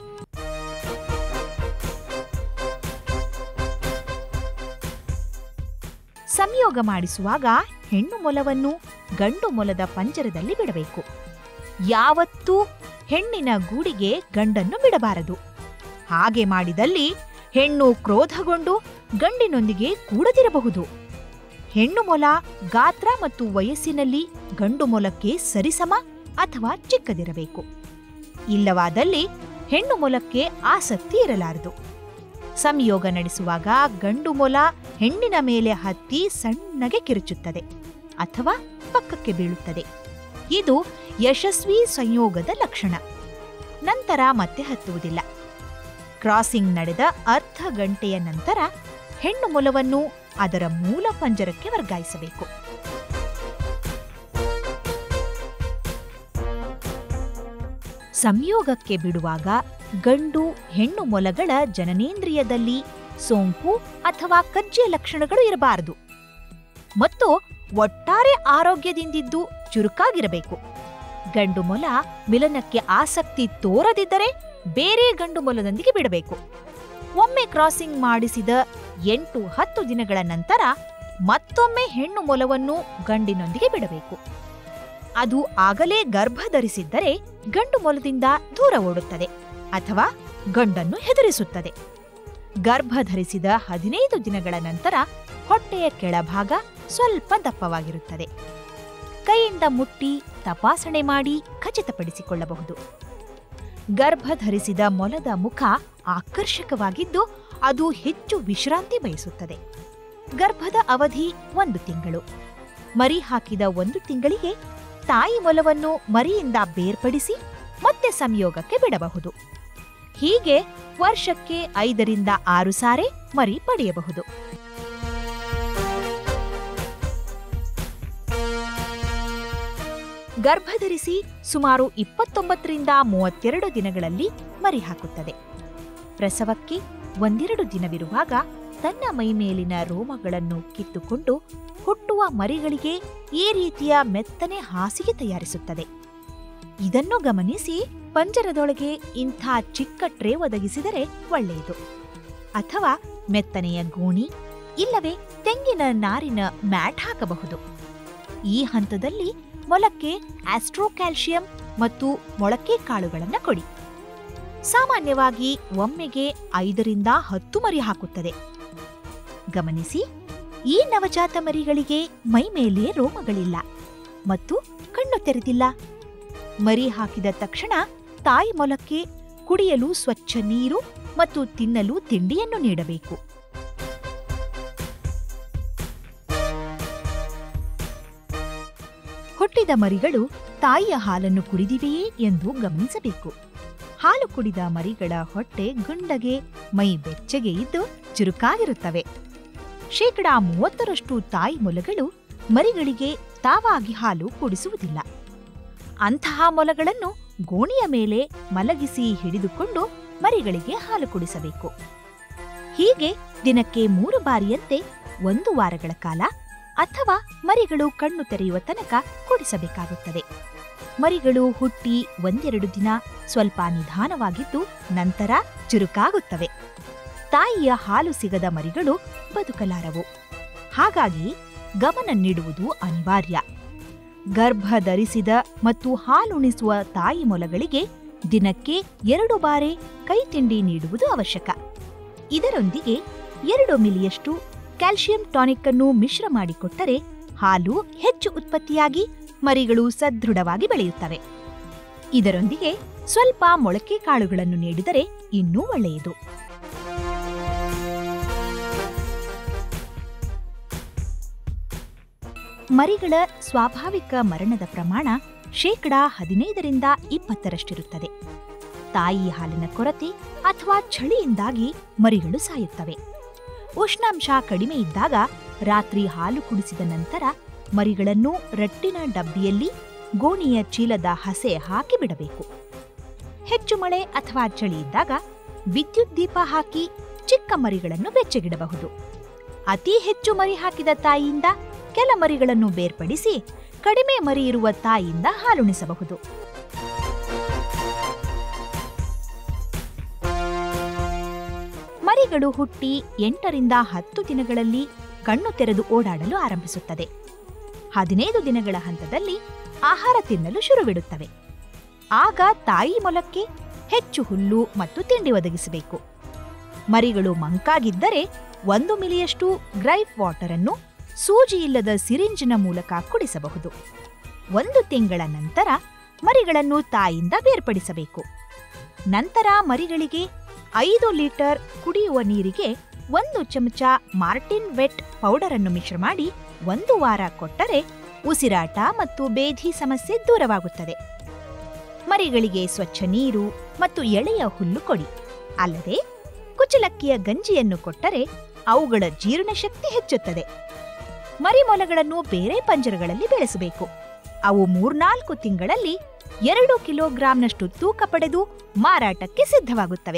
ಸಂಯೋಗ ಮಾಡಿಸುವಾಗ ಹೆಣ್ಣು ಮೊಲವನ್ನು ಗಂಡು ಮೊಲದ ಪಂಜರದಲ್ಲಿ ಬಿಡಬೇಕು ಯಾವತ್ತೂ ಹೆಣ್ಣಿನ ಗೂಡಿಗೆ ಗಂಡನ್ನು ಬಿಡಬಾರದು ಹಾಗೆ ಮಾಡಿದಲ್ಲಿ ಹೆಣ್ಣು ಕ್ರೋಧಗೊಂಡು ಗಂಡಿನೊಂದಿಗೆ ಕೂಡದಿರಬಹುದು ಹೆಣ್ಣು ಮೊಲ ಗಾತ್ರ ಮತ್ತು ವಯಸ್ಸಿನಲ್ಲಿ ಗಂಡು ಮೊಲಕ್ಕೆ ಸರಿಸಮ ಅಥವಾ ಚಿಕ್ಕದಿರಬೇಕು ಇಲ್ಲವಾದಲ್ಲಿ ಹೆಣ್ಣು ಮೊಲಕ್ಕೆ ಆಸಕ್ತಿ ಇರಲಾರದು ಸಂಯೋಗ ನಡೆಸುವಾಗ ಗಂಡು ಮೊಲ ಹೆಣ್ಣಿನ ಮೇಲೆ ಹತ್ತಿ ಸಣ್ಣಗೆ ಕಿರುಚುತ್ತದೆ ಅಥವಾ ಪಕ್ಕಕ್ಕೆ ಬೀಳುತ್ತದೆ ಇದು ಯಶಸ್ವಿ ಸಂಯೋಗದ ಲಕ್ಷಣ ನಂತರ ಮತ್ತೆ ಹತ್ತುವುದಿಲ್ಲ ಕ್ರಾಸಿಂಗ್ ನಡೆದ ಅರ್ಧ ಗಂಟೆಯ ನಂತರ ಹೆಣ್ಣು ಮೊಲವನ್ನು ಅದರ ಮೂಲ ಪಂಜರಕ್ಕೆ ವರ್ಗಾಯಿಸಬೇಕು ಸಂಯೋಗಕ್ಕೆ ಬಿಡುವಾಗ ಗಂಡು ಹೆಣ್ಣು ಮೊಲಗಳ ಜನನೇಂದ್ರಿಯದಲ್ಲಿ ಸೋಂಕು ಅಥವಾ ಕಜ್ಜಿಯ ಲಕ್ಷಣಗಳು ಇರಬಾರದು ಮತ್ತು ಒಟ್ಟಾರೆ ಆರೋಗ್ಯದಿಂದಿದ್ದು ಚುರುಕಾಗಿರಬೇಕು ಗಂಡು ಮೊಲ ಮಿಲನಕ್ಕೆ ಆಸಕ್ತಿ ತೋರದಿದ್ದರೆ ಬೇರೆ ಗಂಡು ಮೊಲದೊಂದಿಗೆ ಬಿಡಬೇಕು ಒಮ್ಮೆ ಕ್ರಾಸಿಂಗ್ ಮಾಡಿಸಿದ ಎಂಟು ಹತ್ತು ದಿನಗಳ ನಂತರ ಮತ್ತೊಮ್ಮೆ ಹೆಣ್ಣು ಮೊಲವನ್ನು ಗಂಡಿನೊಂದಿಗೆ ಬಿಡಬೇಕು ಅದು ಆಗಲೇ ಗರ್ಭ ಧರಿಸಿದ್ದರೆ ಗಂಡು ಮೊಲದಿಂದ ದೂರ ಓಡುತ್ತದೆ ಅಥವಾ ಗಂಡನ್ನು ಹೆದರಿಸುತ್ತದೆ ಗರ್ಭ ಧರಿಸಿದ ಹದಿನೈದು ದಿನಗಳ ನಂತರ ಹೊಟ್ಟೆಯ ಕೆಳಭಾಗ ಸ್ವಲ್ಪ ದಪ್ಪವಾಗಿರುತ್ತದೆ ಕೈಯಿಂದ ಮುಟ್ಟಿ ತಪಾಸಣೆ ಮಾಡಿ ಖಚಿತಪಡಿಸಿಕೊಳ್ಳಬಹುದು ಗರ್ಭ ಧರಿಸಿದ ಮೊಲದ ಮುಖ ಆಕರ್ಷಕವಾಗಿದ್ದು ಅದು ಹೆಚ್ಚು ವಿಶ್ರಾಂತಿ ಬಯಸುತ್ತದೆ ಗರ್ಭದ ಅವಧಿ ಒಂದು ತಿಂಗಳು ಮರಿ ಹಾಕಿದ ಒಂದು ತಿಂಗಳಿಗೆ ತಾಯಿ ಮೊಲವನ್ನು ಮರಿಯಿಂದ ಬೇರ್ಪಡಿಸಿ ಮತ್ತೆ ಸಂಯೋಗಕ್ಕೆ ಬಿಡಬಹುದು ಹೀಗೆ ವರ್ಷಕ್ಕೆ ಐದರಿಂದ ಆರು ಸಾರೆ ಮರಿ ಪಡೆಯಬಹುದು ಗರ್ಭಧರಿಸಿ ಸುಮಾರು ಇಪ್ಪತ್ತೊಂಬತ್ತರಿಂದ ಮೂವತ್ತೆರಡು ದಿನಗಳಲ್ಲಿ ಮರಿ ಹಾಕುತ್ತದೆ ಪ್ರಸವಕ್ಕೆ ಒಂದೆರಡು ದಿನವಿರುವಾಗ ತನ್ನ ಮೈಮೇಲಿನ ರೋಮಗಳನ್ನು ಕಿತ್ತುಕೊಂಡು ಹುಟ್ಟುವ ಮರಿಗಳಿಗೆ ಈ ರೀತಿಯ ಮೆತ್ತನೆ ಹಾಸಿಗೆ ತಯಾರಿಸುತ್ತದೆ ಇದನ್ನು ಗಮನಿಸಿ ಪಂಜರದೊಳಗೆ ಇಂಥ ಚಿಕ್ಕ ಟ್ರೇ ಒದಗಿಸಿದರೆ ಒಳ್ಳೆಯದು ಅಥವಾ ಮೆತ್ತನೆಯ ಗೋಣಿ ಇಲ್ಲವೇ ತೆಂಗಿನ ನಾರಿನ ಮ್ಯಾಟ್ ಹಾಕಬಹುದು ಈ ಹಂತದಲ್ಲಿ ಮೊಲಕ್ಕೆ ಆಸ್ಟ್ರೋಕ್ಯಾಲ್ಸಿಯಂ ಮತ್ತು ಮೊಳಕೆ ಕಾಳುಗಳನ್ನು ಕೊಡಿ ಸಾಮಾನ್ಯವಾಗಿ ಒಮ್ಮೆಗೆ ಐದರಿಂದ ಹತ್ತು ಮರಿ ಹಾಕುತ್ತದೆ ಗಮನಿಸಿ ಈ ನವಜಾತ ಮರಿಗಳಿಗೆ ಮೈ ಮೇಲೆ ರೋಮಗಳಿಲ್ಲ ಮತ್ತು ಕಣ್ಣು ತೆರೆದಿಲ್ಲ ಮರಿ ಹಾಕಿದ ತಕ್ಷಣ ತಾಯಿ ಮೊಲಕ್ಕೆ ಕುಡಿಯಲು ಸ್ವಚ್ಛ ನೀರು ಮತ್ತು ತಿನ್ನಲು ತಿಂಡಿಯನ್ನು ನೀಡಬೇಕು ಹುಟ್ಟಿದ ಮರಿಗಳು ತಾಯಿಯ ಹಾಲನ್ನು ಕುಡಿದಿವೆಯೇ ಎಂದು ಗಮನಿಸಬೇಕು ಹಾಲು ಕುಡಿದ ಮರಿಗಳ ಹೊಟ್ಟೆ ಗುಂಡಗೆ ಮೈ ಬೆಚ್ಚಗೆ ಇದ್ದು ಚುರುಕಾಗಿರುತ್ತವೆ ಶೇಕಡಾ ಮೂವತ್ತರಷ್ಟು ತಾಯಿ ಮೊಲಗಳು ಮರಿಗಳಿಗೆ ತಾವಾಗಿ ಹಾಲು ಕುಡಿಸುವುದಿಲ್ಲ ಅಂತಹ ಮೊಲಗಳನ್ನು ಗೋಣಿಯ ಮೇಲೆ ಮಲಗಿಸಿ ಹಿಡಿದುಕೊಂಡು ಮರಿಗಳಿಗೆ ಹಾಲು ಕುಡಿಸಬೇಕು ಹೀಗೆ ದಿನಕ್ಕೆ ಮೂರು ಬಾರಿಯಂತೆ ಒಂದು ವಾರಗಳ ಕಾಲ ಅಥವಾ ಮರಿಗಳು ಕಣ್ಣು ತೆರೆಯುವ ತನಕ ಕುಡಿಸಬೇಕಾಗುತ್ತದೆ ಮರಿಗಳು ಹುಟ್ಟಿ ಒಂದೆರಡು ದಿನ ಸ್ವಲ್ಪ ನಿಧಾನವಾಗಿದ್ದು ನಂತರ ಚುರುಕಾಗುತ್ತವೆ ತಾಯಿಯ ಹಾಲು ಸಿಗದ ಮರಿಗಳು ಬದುಕಲಾರವು ಹಾಗಾಗಿ ಗಮನ ನೀಡುವುದು ಅನಿವಾರ್ಯ ಗರ್ಭ ಧರಿಸಿದ ಮತ್ತು ಹಾಲುಣಿಸುವ ತಾಯಿ ಮೊಲಗಳಿಗೆ ದಿನಕ್ಕೆ ಎರಡು ಬಾರಿ ಕೈ ತಿಂಡಿ ನೀಡುವುದು ಅವಶ್ಯಕ ಇದರೊಂದಿಗೆ ಎರಡು ಮಿಲಿಯಷ್ಟು ಕ್ಯಾಲ್ಸಿಯಂ ಟಾನಿಕ್ ಅನ್ನು ಮಿಶ್ರ ಮಾಡಿಕೊಟ್ಟರೆ ಹಾಲು ಹೆಚ್ಚು ಉತ್ಪತ್ತಿಯಾಗಿ ಮರಿಗಳು ಸದೃಢವಾಗಿ ಬೆಳೆಯುತ್ತವೆ ಇದರೊಂದಿಗೆ ಸ್ವಲ್ಪ ಮೊಳಕೆ ಕಾಳುಗಳನ್ನು ನೀಡಿದರೆ ಇನ್ನೂ ಒಳ್ಳೆಯದು ಮರಿಗಳ ಸ್ವಾಭಾವಿಕ ಮರಣದ ಪ್ರಮಾಣ ಶೇಕಡಾ ಹದಿನೈದರಿಂದ ಇಪ್ಪತ್ತರಷ್ಟಿರುತ್ತದೆ ತಾಯಿ ಹಾಲಿನ ಕೊರತೆ ಅಥವಾ ಚಳಿಯಿಂದಾಗಿ ಮರಿಗಳು ಸಾಯುತ್ತವೆ ಉಷ್ಣಾಂಶ ಕಡಿಮೆ ಇದ್ದಾಗ ರಾತ್ರಿ ಹಾಲು ಕುಡಿಸಿದ ನಂತರ ಮರಿಗಳನ್ನು ರಟ್ಟಿನ ಡಬ್ಬಿಯಲ್ಲಿ ಗೋಣಿಯ ಚೀಲದ ಹಸೆ ಹಾಕಿ ಬಿಡಬೇಕು ಹೆಚ್ಚು ಮಳೆ ಅಥವಾ ಚಳಿ ಇದ್ದಾಗ ವಿದ್ಯುತ್ ದೀಪ ಹಾಕಿ ಚಿಕ್ಕ ಮರಿಗಳನ್ನು ಬೆಚ್ಚಗಿಡಬಹುದು ಅತಿ ಹೆಚ್ಚು ಮರಿ ಹಾಕಿದ ತಾಯಿಯಿಂದ ಕೆಲ ಮರಿಗಳನ್ನು ಬೇರ್ಪಡಿಸಿ ಕಡಿಮೆ ಮರಿ ಇರುವ ತಾಯಿಯಿಂದ ಹಾಲುಣಿಸಬಹುದು ಮರಿಗಳು ಹುಟ್ಟಿ ಎಂಟರಿಂದ ಹತ್ತು ದಿನಗಳಲ್ಲಿ ಕಣ್ಣು ತೆರೆದು ಓಡಾಡಲು ಆರಂಭಿಸುತ್ತದೆ ಹದಿನೈದು ದಿನಗಳ ಹಂತದಲ್ಲಿ ಆಹಾರ ತಿನ್ನಲು ಶುರುವಿಡುತ್ತವೆ ಆಗ ತಾಯಿ ಮೊಲಕ್ಕೆ ಹೆಚ್ಚು ಹುಲ್ಲು ಮತ್ತು ತಿಂಡಿ ಒದಗಿಸಬೇಕು ಮರಿಗಳು ಮಂಕಾಗಿದ್ದರೆ ಒಂದು ಮಿಲಿಯಷ್ಟು ಗ್ರೈಫ್ ವಾಟರ್ ಅನ್ನು ಸೂಜಿ ಇಲ್ಲದ ಸಿರಿಂಜಿನ ಮೂಲಕ ಕುಡಿಸಬಹುದು ಒಂದು ತಿಂಗಳ ನಂತರ ಮರಿಗಳನ್ನು ತಾಯಿಯಿಂದ ಬೇರ್ಪಡಿಸಬೇಕು ನಂತರ ಮರಿಗಳಿಗೆ ಐದು ಲೀಟರ್ ಕುಡಿಯುವ ನೀರಿಗೆ ಒಂದು ಚಮಚ ಮಾರ್ಟಿನ್ ವೆಟ್ ಪೌಡರ್ ಅನ್ನು ಮಿಶ್ರ ಮಾಡಿ ಒಂದು ವಾರ ಕೊಟ್ಟರೆ ಉಸಿರಾಟ ಮತ್ತು ಬೇಧಿ ಸಮಸ್ಯೆ ದೂರವಾಗುತ್ತದೆ ಮರಿಗಳಿಗೆ ಸ್ವಚ್ಛ ನೀರು ಮತ್ತು ಎಳೆಯ ಹುಲ್ಲು ಕೊಡಿ ಅಲ್ಲದೆ ಕುಚಲಕ್ಕಿಯ ಗಂಜಿಯನ್ನು ಕೊಟ್ಟರೆ ಅವುಗಳ ಜೀರ್ಣಶಕ್ತಿ ಹೆಚ್ಚುತ್ತದೆ ಮರಿಮೊಲಗಳನ್ನು ಬೇರೆ ಪಂಜರಗಳಲ್ಲಿ ಬೆಳೆಸಬೇಕು ಅವು ಮೂರ್ನಾಲ್ಕು ತಿಂಗಳಲ್ಲಿ ಎರಡು ಕಿಲೋಗ್ರಾಂನಷ್ಟು ತೂಕ ಪಡೆದು ಮಾರಾಟಕ್ಕೆ ಸಿದ್ಧವಾಗುತ್ತವೆ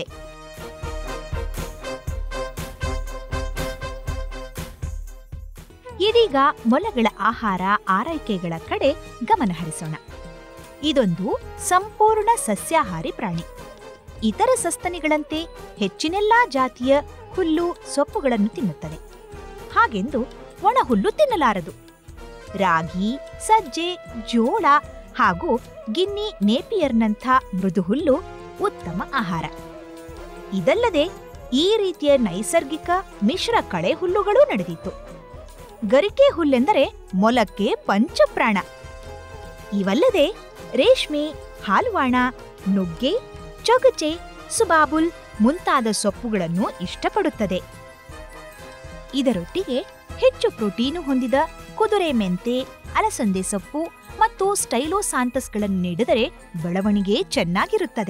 ಇದೀಗ ಮೊಲಗಳ ಆಹಾರ ಆರೈಕೆಗಳ ಕಡೆ ಗಮನ ಹರಿಸೋಣ ಇದೊಂದು ಸಂಪೂರ್ಣ ಸಸ್ಯಾಹಾರಿ ಪ್ರಾಣಿ ಇತರ ಸಸ್ತನಿಗಳಂತೆ ಹೆಚ್ಚಿನೆಲ್ಲಾ ಜಾತಿಯ ಹುಲ್ಲು ಸೊಪ್ಪುಗಳನ್ನು ತಿನ್ನುತ್ತದೆ ಹಾಗೆಂದು ಒಣ ಹುಲ್ಲು ತಿನ್ನಲಾರದು ರಾಗಿ ಸಜ್ಜೆ ಜೋಳ ಹಾಗೂ ಗಿನ್ನಿ ನೇಪಿಯರ್ನಂಥ ಮೃದು ಹುಲ್ಲು ಉತ್ತಮ ಆಹಾರ ಇದಲ್ಲದೆ ಈ ರೀತಿಯ ನೈಸರ್ಗಿಕ ಮಿಶ್ರ ಕಳೆ ಹುಲ್ಲುಗಳೂ ನಡೆದಿತ್ತು ಗರಿಕೆ ಹುಲ್ಲೆಂದರೆ ಮೊಲಕ್ಕೆ ಪಂಚಪ್ರಾಣ ಇವಲ್ಲದೆ ರೇಷ್ಮೆ ಹಾಲ್ವಾಣ ನುಗ್ಗೆ ಚೊಗಚೆ ಸುಬಾಬುಲ್ ಮುಂತಾದ ಸೊಪ್ಪುಗಳನ್ನು ಇಷ್ಟಪಡುತ್ತದೆ ಇದರೊಟ್ಟಿಗೆ ಹೆಚ್ಚು ಪ್ರೋಟೀನು ಹೊಂದಿದ ಕುದುರೆ ಮೆಂತೆ ಅಲಸಂದೆ ಸೊಪ್ಪು ಮತ್ತು ಸ್ಟೈಲೋಸಾಂತಸ್ಗಳನ್ನು ನೀಡಿದರೆ ಬೆಳವಣಿಗೆ ಚೆನ್ನಾಗಿರುತ್ತದೆ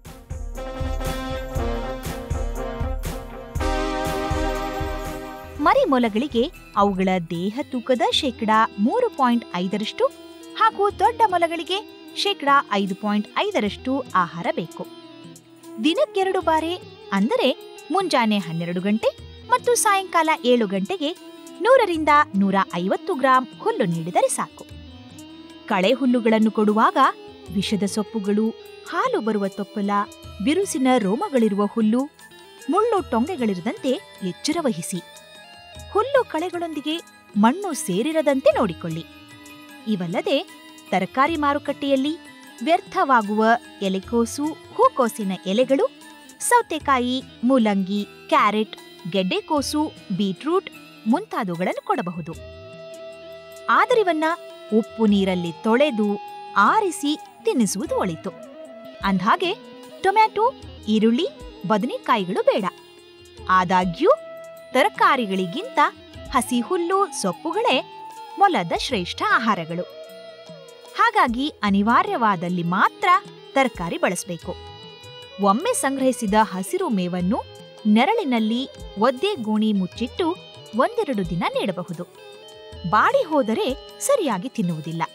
ಮರಿ ಮೊಲಗಳಿಗೆ ಅವುಗಳ ದೇಹ ತೂಕದ ಶೇಕಡಾ ಮೂರು ಪಾಯಿಂಟ್ ಐದರಷ್ಟು ಹಾಗೂ ದೊಡ್ಡ ಮೊಲಗಳಿಗೆ ಶೇಕಡಾ ಐದು ಪಾಯಿಂಟ್ ಐದರಷ್ಟು ಆಹಾರ ಬೇಕು ದಿನಕ್ಕೆರಡು ಬಾರಿ ಅಂದರೆ ಮುಂಜಾನೆ ಹನ್ನೆರಡು ಗಂಟೆ ಮತ್ತು ಸಾಯಂಕಾಲ ಏಳು ಗಂಟೆಗೆ ನೂರರಿಂದ ನೂರ ಐವತ್ತು ಗ್ರಾಂ ಹುಲ್ಲು ನೀಡಿದರೆ ಸಾಕು ಕಳೆ ಹುಲ್ಲುಗಳನ್ನು ಕೊಡುವಾಗ ವಿಷದ ಸೊಪ್ಪುಗಳು ಹಾಲು ಬರುವ ತೊಪ್ಪಲ ಬಿರುಸಿನ ರೋಮಗಳಿರುವ ಹುಲ್ಲು ಮುಳ್ಳು ಟೊಂಗೆಗಳಿರದಂತೆ ಎಚ್ಚರ ವಹಿಸಿ ಹುಲ್ಲು ಕಳೆಗಳೊಂದಿಗೆ ಮಣ್ಣು ಸೇರಿರದಂತೆ ನೋಡಿಕೊಳ್ಳಿ ಇವಲ್ಲದೆ ತರಕಾರಿ ಮಾರುಕಟ್ಟೆಯಲ್ಲಿ ವ್ಯರ್ಥವಾಗುವ ಎಲೆಕೋಸು ಹೂಕೋಸಿನ ಎಲೆಗಳು ಸೌತೆಕಾಯಿ ಮೂಲಂಗಿ ಕ್ಯಾರೆಟ್ ಗೆಡ್ಡೆಕೋಸು ಬೀಟ್ರೂಟ್ ಮುಂತಾದವುಗಳನ್ನು ಕೊಡಬಹುದು ಆದರಿವನ್ನ ಉಪ್ಪು ನೀರಲ್ಲಿ ತೊಳೆದು ಆರಿಸಿ ತಿನ್ನಿಸುವುದು ಒಳಿತು ಅಂದ್ಹಾಗೆ ಟೊಮ್ಯಾಟೊ ಈರುಳ್ಳಿ ಬದನೆಕಾಯಿಗಳು ಬೇಡ ಆದಾಗ್ಯೂ ತರಕಾರಿಗಳಿಗಿಂತ ಹಸಿ ಹುಲ್ಲು ಸೊಪ್ಪುಗಳೇ ಮೊಲದ ಶ್ರೇಷ್ಠ ಆಹಾರಗಳು ಹಾಗಾಗಿ ಅನಿವಾರ್ಯವಾದಲ್ಲಿ ಮಾತ್ರ ತರಕಾರಿ ಬಳಸಬೇಕು ಒಮ್ಮೆ ಸಂಗ್ರಹಿಸಿದ ಹಸಿರು ಮೇವನ್ನು ನೆರಳಿನಲ್ಲಿ ಒದ್ದೆ ಗೋಣಿ ಮುಚ್ಚಿಟ್ಟು ಒಂದೆರಡು ದಿನ ನೀಡಬಹುದು ಬಾಡಿ ಹೋದರೆ ಸರಿಯಾಗಿ ತಿನ್ನುವುದಿಲ್ಲ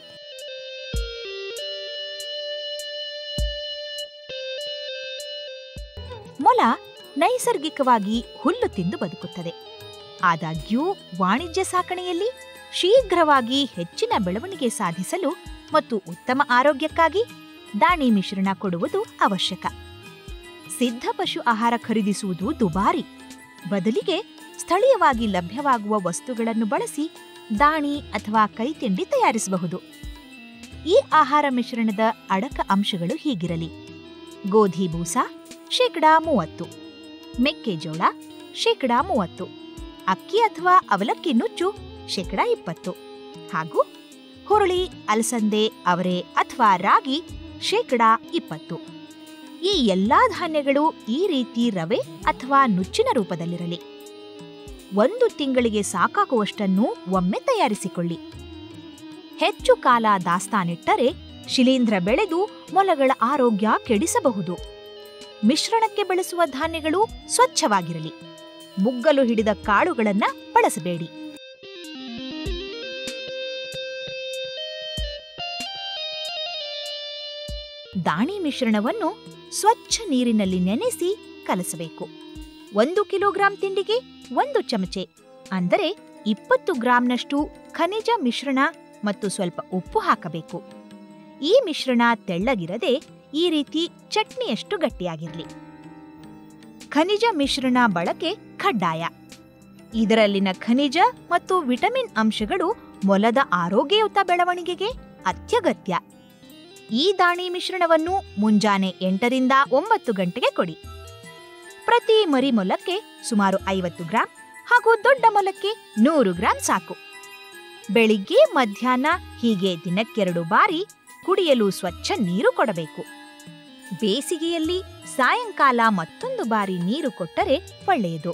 ಮೊಲ ನೈಸರ್ಗಿಕವಾಗಿ ಹುಲ್ಲು ತಿಂದು ಬದುಕುತ್ತದೆ ಆದಾಗ್ಯೂ ವಾಣಿಜ್ಯ ಸಾಕಣೆಯಲ್ಲಿ ಶೀಘ್ರವಾಗಿ ಹೆಚ್ಚಿನ ಬೆಳವಣಿಗೆ ಸಾಧಿಸಲು ಮತ್ತು ಉತ್ತಮ ಆರೋಗ್ಯಕ್ಕಾಗಿ ದಾಣಿ ಮಿಶ್ರಣ ಕೊಡುವುದು ಅವಶ್ಯಕ ಸಿದ್ಧ ಪಶು ಆಹಾರ ಖರೀದಿಸುವುದು ದುಬಾರಿ ಬದಲಿಗೆ ಸ್ಥಳೀಯವಾಗಿ ಲಭ್ಯವಾಗುವ ವಸ್ತುಗಳನ್ನು ಬಳಸಿ ದಾಣಿ ಅಥವಾ ಕೈತಿಂಡಿ ತಯಾರಿಸಬಹುದು ಈ ಆಹಾರ ಮಿಶ್ರಣದ ಅಡಕ ಅಂಶಗಳು ಹೀಗಿರಲಿ ಗೋಧಿ ಬೂಸ ಶೇಕಡಾ ಮೂವತ್ತು ಮೆಕ್ಕೆಜೋಳ ಶೇಕಡಾ ಮೂವತ್ತು ಅಕ್ಕಿ ಅಥವಾ ಅವಲಕ್ಕಿ ನುಚ್ಚು ಶೇಕಡಾ ಇಪ್ಪತ್ತು ಹಾಗೂ ಹುರುಳಿ ಅಲಸಂದೆ ಅವರೆ ಅಥವಾ ರಾಗಿ ಶೇಕಡಾ ಇಪ್ಪತ್ತು ಈ ಎಲ್ಲಾ ಧಾನ್ಯಗಳು ಈ ರೀತಿ ರವೆ ಅಥವಾ ನುಚ್ಚಿನ ರೂಪದಲ್ಲಿರಲಿ ಒಂದು ತಿಂಗಳಿಗೆ ಸಾಕಾಗುವಷ್ಟನ್ನು ಒಮ್ಮೆ ತಯಾರಿಸಿಕೊಳ್ಳಿ ಹೆಚ್ಚು ಕಾಲ ದಾಸ್ತಾನಿಟ್ಟರೆ ಶಿಲೀಂಧ್ರ ಬೆಳೆದು ಮೊಲಗಳ ಆರೋಗ್ಯ ಕೆಡಿಸಬಹುದು ಮಿಶ್ರಣಕ್ಕೆ ಬಳಸುವ ಧಾನ್ಯಗಳು ಸ್ವಚ್ಛವಾಗಿರಲಿ ಮುಗ್ಗಲು ಹಿಡಿದ ಕಾಳುಗಳನ್ನ ಬಳಸಬೇಡಿ ದಾಣಿ ಮಿಶ್ರಣವನ್ನು ಸ್ವಚ್ಛ ನೀರಿನಲ್ಲಿ ನೆನೆಸಿ ಕಲಸಬೇಕು ಒಂದು ಕಿಲೋಗ್ರಾಂ ತಿಂಡಿಗೆ ಒಂದು ಚಮಚೆ ಅಂದರೆ ಇಪ್ಪತ್ತು ಗ್ರಾಂನಷ್ಟು ಖನಿಜ ಮಿಶ್ರಣ ಮತ್ತು ಸ್ವಲ್ಪ ಉಪ್ಪು ಹಾಕಬೇಕು ಈ ಮಿಶ್ರಣ ತೆಳ್ಳಗಿರದೆ ಈ ರೀತಿ ಚಟ್ನಿಯಷ್ಟು ಗಟ್ಟಿಯಾಗಿರಲಿ ಖನಿಜ ಮಿಶ್ರಣ ಬಳಕೆ ಕಡ್ಡಾಯ ಇದರಲ್ಲಿನ ಖನಿಜ ಮತ್ತು ವಿಟಮಿನ್ ಅಂಶಗಳು ಮೊಲದ ಆರೋಗ್ಯಯುತ ಬೆಳವಣಿಗೆಗೆ ಅತ್ಯಗತ್ಯ ಈ ದಾಣಿ ಮಿಶ್ರಣವನ್ನು ಮುಂಜಾನೆ ಎಂಟರಿಂದ ಒಂಬತ್ತು ಗಂಟೆಗೆ ಕೊಡಿ ಪ್ರತಿ ಮರಿ ಮೊಲಕ್ಕೆ ಸುಮಾರು ಐವತ್ತು ಗ್ರಾಂ ಹಾಗೂ ದೊಡ್ಡ ಮೊಲಕ್ಕೆ ನೂರು ಗ್ರಾಂ ಸಾಕು ಬೆಳಿಗ್ಗೆ ಮಧ್ಯಾಹ್ನ ಹೀಗೆ ದಿನಕ್ಕೆರಡು ಬಾರಿ ಕುಡಿಯಲು ಸ್ವಚ್ಛ ನೀರು ಕೊಡಬೇಕು ಬೇಸಿಗೆಯಲ್ಲಿ ಸಾಯಂಕಾಲ ಮತ್ತೊಂದು ಬಾರಿ ನೀರು ಕೊಟ್ಟರೆ ಒಳ್ಳೆಯದು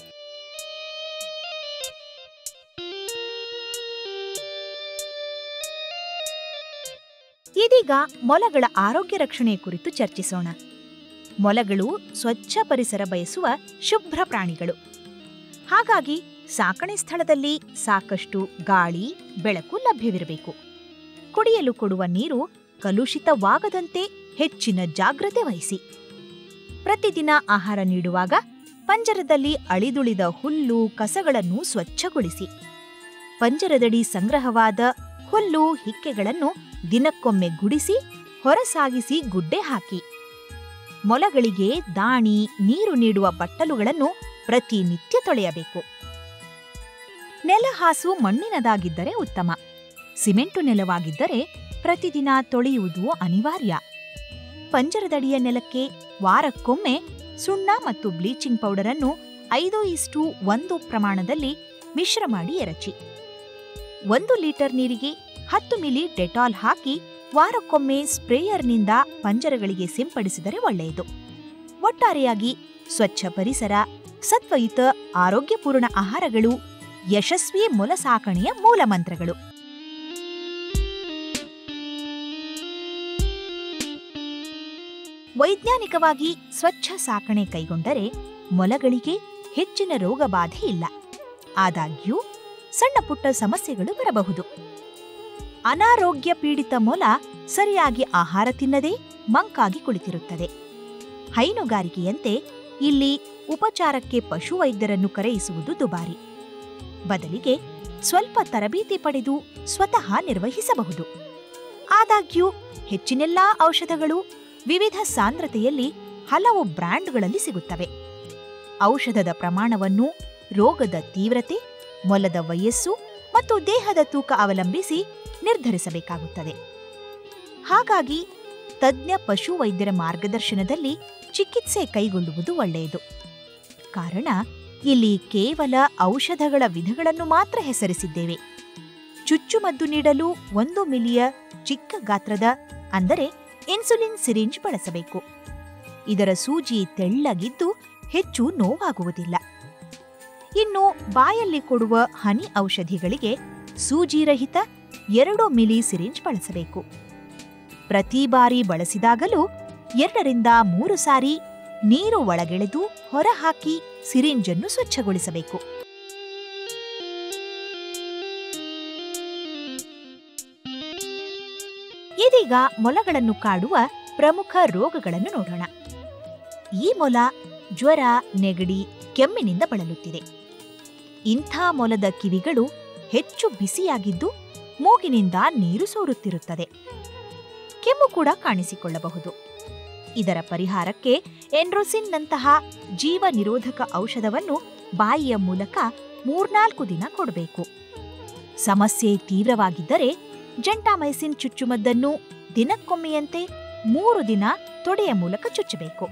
ಇದೀಗ ಮೊಲಗಳ ಆರೋಗ್ಯ ರಕ್ಷಣೆ ಕುರಿತು ಚರ್ಚಿಸೋಣ ಮೊಲಗಳು ಸ್ವಚ್ಛ ಪರಿಸರ ಬಯಸುವ ಶುಭ್ರ ಪ್ರಾಣಿಗಳು ಹಾಗಾಗಿ ಸಾಕಣೆ ಸ್ಥಳದಲ್ಲಿ ಸಾಕಷ್ಟು ಗಾಳಿ ಬೆಳಕು ಲಭ್ಯವಿರಬೇಕು ಕುಡಿಯಲು ಕೊಡುವ ನೀರು ಕಲುಷಿತವಾಗದಂತೆ ಹೆಚ್ಚಿನ ಜಾಗ್ರತೆ ವಹಿಸಿ ಪ್ರತಿದಿನ ಆಹಾರ ನೀಡುವಾಗ ಪಂಜರದಲ್ಲಿ ಅಳಿದುಳಿದ ಹುಲ್ಲು ಕಸಗಳನ್ನು ಸ್ವಚ್ಛಗೊಳಿಸಿ ಪಂಜರದಡಿ ಸಂಗ್ರಹವಾದ ಹುಲ್ಲು ಹಿಕ್ಕೆಗಳನ್ನು ದಿನಕ್ಕೊಮ್ಮೆ ಗುಡಿಸಿ ಹೊರಸಾಗಿಸಿ ಗುಡ್ಡೆ ಹಾಕಿ ಮೊಲಗಳಿಗೆ ದಾಣಿ ನೀರು ನೀಡುವ ಬಟ್ಟಲುಗಳನ್ನು ಪ್ರತಿನಿತ್ಯ ತೊಳೆಯಬೇಕು ನೆಲಹಾಸು ಮಣ್ಣಿನದಾಗಿದ್ದರೆ ಉತ್ತಮ ಸಿಮೆಂಟು ನೆಲವಾಗಿದ್ದರೆ ಪ್ರತಿದಿನ ತೊಳೆಯುವುದು ಅನಿವಾರ್ಯ ಪಂಜರದಡಿಯ ನೆಲಕ್ಕೆ ವಾರಕ್ಕೊಮ್ಮೆ ಸುಣ್ಣ ಮತ್ತು ಬ್ಲೀಚಿಂಗ್ ಪೌಡರ್ ಅನ್ನು ಐದು ಇಷ್ಟು ಒಂದು ಪ್ರಮಾಣದಲ್ಲಿ ಮಿಶ್ರ ಮಾಡಿ ಎರಚಿ ಒಂದು ಲೀಟರ್ ನೀರಿಗೆ ಹತ್ತು ಮಿಲಿ ಡೆಟಾಲ್ ಹಾಕಿ ವಾರಕ್ಕೊಮ್ಮೆ ಸ್ಪ್ರೇಯರ್ನಿಂದ ಪಂಜರಗಳಿಗೆ ಸಿಂಪಡಿಸಿದರೆ ಒಳ್ಳೆಯದು ಒಟ್ಟಾರೆಯಾಗಿ ಸ್ವಚ್ಛ ಪರಿಸರ ಸತ್ವಯುತ ಆರೋಗ್ಯಪೂರ್ಣ ಆಹಾರಗಳು ಯಶಸ್ವಿ ಮೊಲ ಸಾಕಣೆಯ ಮೂಲಮಂತ್ರಗಳು ವೈಜ್ಞಾನಿಕವಾಗಿ ಸ್ವಚ್ಛ ಸಾಕಣೆ ಕೈಗೊಂಡರೆ ಮೊಲಗಳಿಗೆ ಹೆಚ್ಚಿನ ರೋಗ ಬಾಧೆ ಇಲ್ಲ ಆದಾಗ್ಯೂ ಸಣ್ಣ ಪುಟ್ಟ ಸಮಸ್ಯೆಗಳು ಬರಬಹುದು ಅನಾರೋಗ್ಯ ಪೀಡಿತ ಮೊಲ ಸರಿಯಾಗಿ ಆಹಾರ ತಿನ್ನದೆ ಮಂಕಾಗಿ ಕುಳಿತಿರುತ್ತದೆ ಹೈನುಗಾರಿಕೆಯಂತೆ ಇಲ್ಲಿ ಉಪಚಾರಕ್ಕೆ ಪಶುವೈದ್ಯರನ್ನು ಕರೆಯಿಸುವುದು ದುಬಾರಿ ಬದಲಿಗೆ ಸ್ವಲ್ಪ ತರಬೇತಿ ಪಡೆದು ಸ್ವತಃ ನಿರ್ವಹಿಸಬಹುದು ಆದಾಗ್ಯೂ ಹೆಚ್ಚಿನೆಲ್ಲಾ ಔಷಧಗಳು ವಿವಿಧ ಸಾಂದ್ರತೆಯಲ್ಲಿ ಹಲವು ಬ್ರ್ಯಾಂಡ್ಗಳಲ್ಲಿ ಸಿಗುತ್ತವೆ ಔಷಧದ ಪ್ರಮಾಣವನ್ನು ರೋಗದ ತೀವ್ರತೆ ಮೊಲದ ವಯಸ್ಸು ಮತ್ತು ದೇಹದ ತೂಕ ಅವಲಂಬಿಸಿ ನಿರ್ಧರಿಸಬೇಕಾಗುತ್ತದೆ ಹಾಗಾಗಿ ತಜ್ಞ ಪಶುವೈದ್ಯರ ಮಾರ್ಗದರ್ಶನದಲ್ಲಿ ಚಿಕಿತ್ಸೆ ಕೈಗೊಳ್ಳುವುದು ಒಳ್ಳೆಯದು ಕಾರಣ ಇಲ್ಲಿ ಕೇವಲ ಔಷಧಗಳ ವಿಧಗಳನ್ನು ಮಾತ್ರ ಹೆಸರಿಸಿದ್ದೇವೆ ಚುಚ್ಚುಮದ್ದು ನೀಡಲು ಒಂದು ಮಿಲಿಯ ಚಿಕ್ಕ ಗಾತ್ರದ ಅಂದರೆ ಇನ್ಸುಲಿನ್ ಸಿರಿಂಜ್ ಬಳಸಬೇಕು ಇದರ ಸೂಜಿ ತೆಳ್ಳಗಿದ್ದು ಹೆಚ್ಚು ನೋವಾಗುವುದಿಲ್ಲ ಇನ್ನು ಬಾಯಲ್ಲಿ ಕೊಡುವ ಹನಿ ಔಷಧಿಗಳಿಗೆ ಸೂಜಿರಹಿತ ಎರಡು ಮಿಲಿ ಸಿರಿಂಜ್ ಬಳಸಬೇಕು ಪ್ರತಿ ಬಾರಿ ಬಳಸಿದಾಗಲೂ ಎರಡರಿಂದ ಮೂರು ಸಾರಿ ನೀರು ಒಳಗೆಳೆದು ಹೊರಹಾಕಿ ಸಿರಿಂಜನ್ನು ಸ್ವಚ್ಛಗೊಳಿಸಬೇಕು ಇದೀಗ ಮೊಲಗಳನ್ನು ಕಾಡುವ ಪ್ರಮುಖ ರೋಗಗಳನ್ನು ನೋಡೋಣ ಈ ಮೊಲ ಜ್ವರ ನೆಗಡಿ ಕೆಮ್ಮಿನಿಂದ ಬಳಲುತ್ತಿದೆ ಇಂಥ ಮೊಲದ ಕಿವಿಗಳು ಹೆಚ್ಚು ಬಿಸಿಯಾಗಿದ್ದು ಮೂಗಿನಿಂದ ನೀರು ಸೋರುತ್ತಿರುತ್ತದೆ ಕೆಮ್ಮು ಕೂಡ ಕಾಣಿಸಿಕೊಳ್ಳಬಹುದು ಇದರ ಪರಿಹಾರಕ್ಕೆ ಎನ್ರೋಸಿನ್ನಂತಹ ಜೀವ ನಿರೋಧಕ ಔಷಧವನ್ನು ಬಾಯಿಯ ಮೂಲಕ ಮೂರ್ನಾಲ್ಕು ದಿನ ಕೊಡಬೇಕು ಸಮಸ್ಯೆ ತೀವ್ರವಾಗಿದ್ದರೆ ಜಂಟಾಮೈಸಿನ್ ಚುಚ್ಚುಮದ್ದನ್ನು ದಿನಕ್ಕೊಮ್ಮೆಯಂತೆ ಮೂರು ದಿನ ತೊಡೆಯ ಮೂಲಕ ಚುಚ್ಚಬೇಕು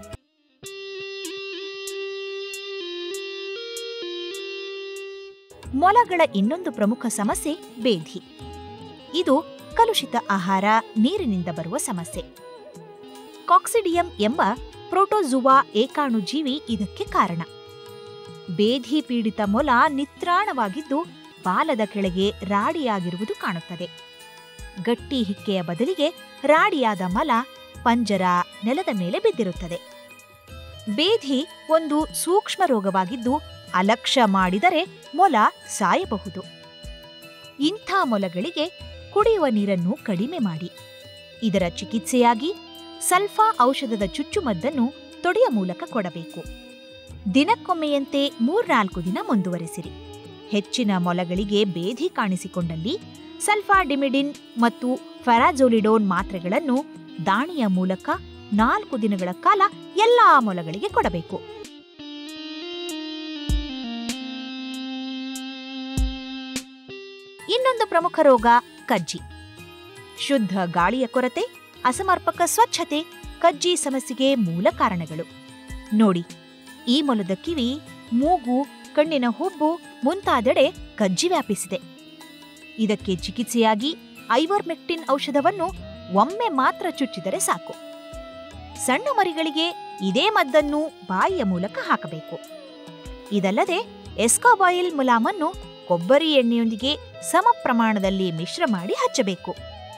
ಮೊಲಗಳ ಇನ್ನೊಂದು ಪ್ರಮುಖ ಸಮಸ್ಯೆ ಬೇಧಿ ಇದು ಕಲುಷಿತ ಆಹಾರ ನೀರಿನಿಂದ ಬರುವ ಸಮಸ್ಯೆ ಕಾಕ್ಸಿಡಿಯಂ ಎಂಬ ಪ್ರೋಟೋಜುವಾ ಏಕಾಣುಜೀವಿ ಇದಕ್ಕೆ ಕಾರಣ ಬೇಧಿ ಪೀಡಿತ ಮೊಲ ನಿತ್ರಾಣವಾಗಿದ್ದು ಬಾಲದ ಕೆಳಗೆ ರಾಡಿಯಾಗಿರುವುದು ಕಾಣುತ್ತದೆ ಗಟ್ಟಿ ಹಿಕ್ಕೆಯ ಬದಲಿಗೆ ರಾಡಿಯಾದ ಮಲ ಪಂಜರ ನೆಲದ ಮೇಲೆ ಬಿದ್ದಿರುತ್ತದೆ ಬೇಧಿ ಒಂದು ಸೂಕ್ಷ್ಮ ರೋಗವಾಗಿದ್ದು ಅಲಕ್ಷ್ಯ ಮಾಡಿದರೆ ಮೊಲ ಸಾಯಬಹುದು ಇಂಥ ಮೊಲಗಳಿಗೆ ಕುಡಿಯುವ ನೀರನ್ನು ಕಡಿಮೆ ಮಾಡಿ ಇದರ ಚಿಕಿತ್ಸೆಯಾಗಿ ಸಲ್ಫಾ ಔಷಧದ ಚುಚ್ಚುಮದ್ದನ್ನು ತೊಡೆಯ ಮೂಲಕ ಕೊಡಬೇಕು ದಿನಕ್ಕೊಮ್ಮೆಯಂತೆ ಮೂರ್ನಾಲ್ಕು ದಿನ ಮುಂದುವರೆಸಿರಿ ಹೆಚ್ಚಿನ ಮೊಲಗಳಿಗೆ ಬೇಧಿ ಕಾಣಿಸಿಕೊಂಡಲ್ಲಿ ಸಲ್ಫಾಡಿಮಿಡಿನ್ ಮತ್ತು ಫೆರಾಜೋಲಿಡೋನ್ ಮಾತ್ರೆಗಳನ್ನು ದಾಣಿಯ ಮೂಲಕ ನಾಲ್ಕು ದಿನಗಳ ಕಾಲ ಎಲ್ಲಾ ಮೊಲಗಳಿಗೆ ಕೊಡಬೇಕು ಇನ್ನೊಂದು ಪ್ರಮುಖ ರೋಗ ಕಜ್ಜಿ ಶುದ್ಧ ಗಾಳಿಯ ಕೊರತೆ ಅಸಮರ್ಪಕ ಸ್ವಚ್ಛತೆ ಕಜ್ಜಿ ಸಮಸ್ಯೆಗೆ ಮೂಲ ಕಾರಣಗಳು ನೋಡಿ ಈ ಮೊಲದ ಕಿವಿ ಮೂಗು ಕಣ್ಣಿನ ಹುಬ್ಬು ಮುಂತಾದೆಡೆ ಕಜ್ಜಿ ವ್ಯಾಪಿಸಿದೆ ಇದಕ್ಕೆ ಚಿಕಿತ್ಸೆಯಾಗಿ ಐವರ್ಮೆಕ್ಟಿನ್ ಔಷಧವನ್ನು ಒಮ್ಮೆ ಮಾತ್ರ ಚುಚ್ಚಿದರೆ ಸಾಕು ಸಣ್ಣ ಮರಿಗಳಿಗೆ ಇದೇ ಮದ್ದನ್ನು ಬಾಯಿಯ ಮೂಲಕ ಹಾಕಬೇಕು ಇದಲ್ಲದೆ ಎಸ್ಕಾಬಾಯಿಲ್ ಮುಲಾಮನ್ನು ಕೊಬ್ಬರಿ ಎಣ್ಣೆಯೊಂದಿಗೆ ಸಮ ಪ್ರಮಾಣದಲ್ಲಿ ಮಿಶ್ರ ಮಾಡಿ ಹಚ್ಚಬೇಕು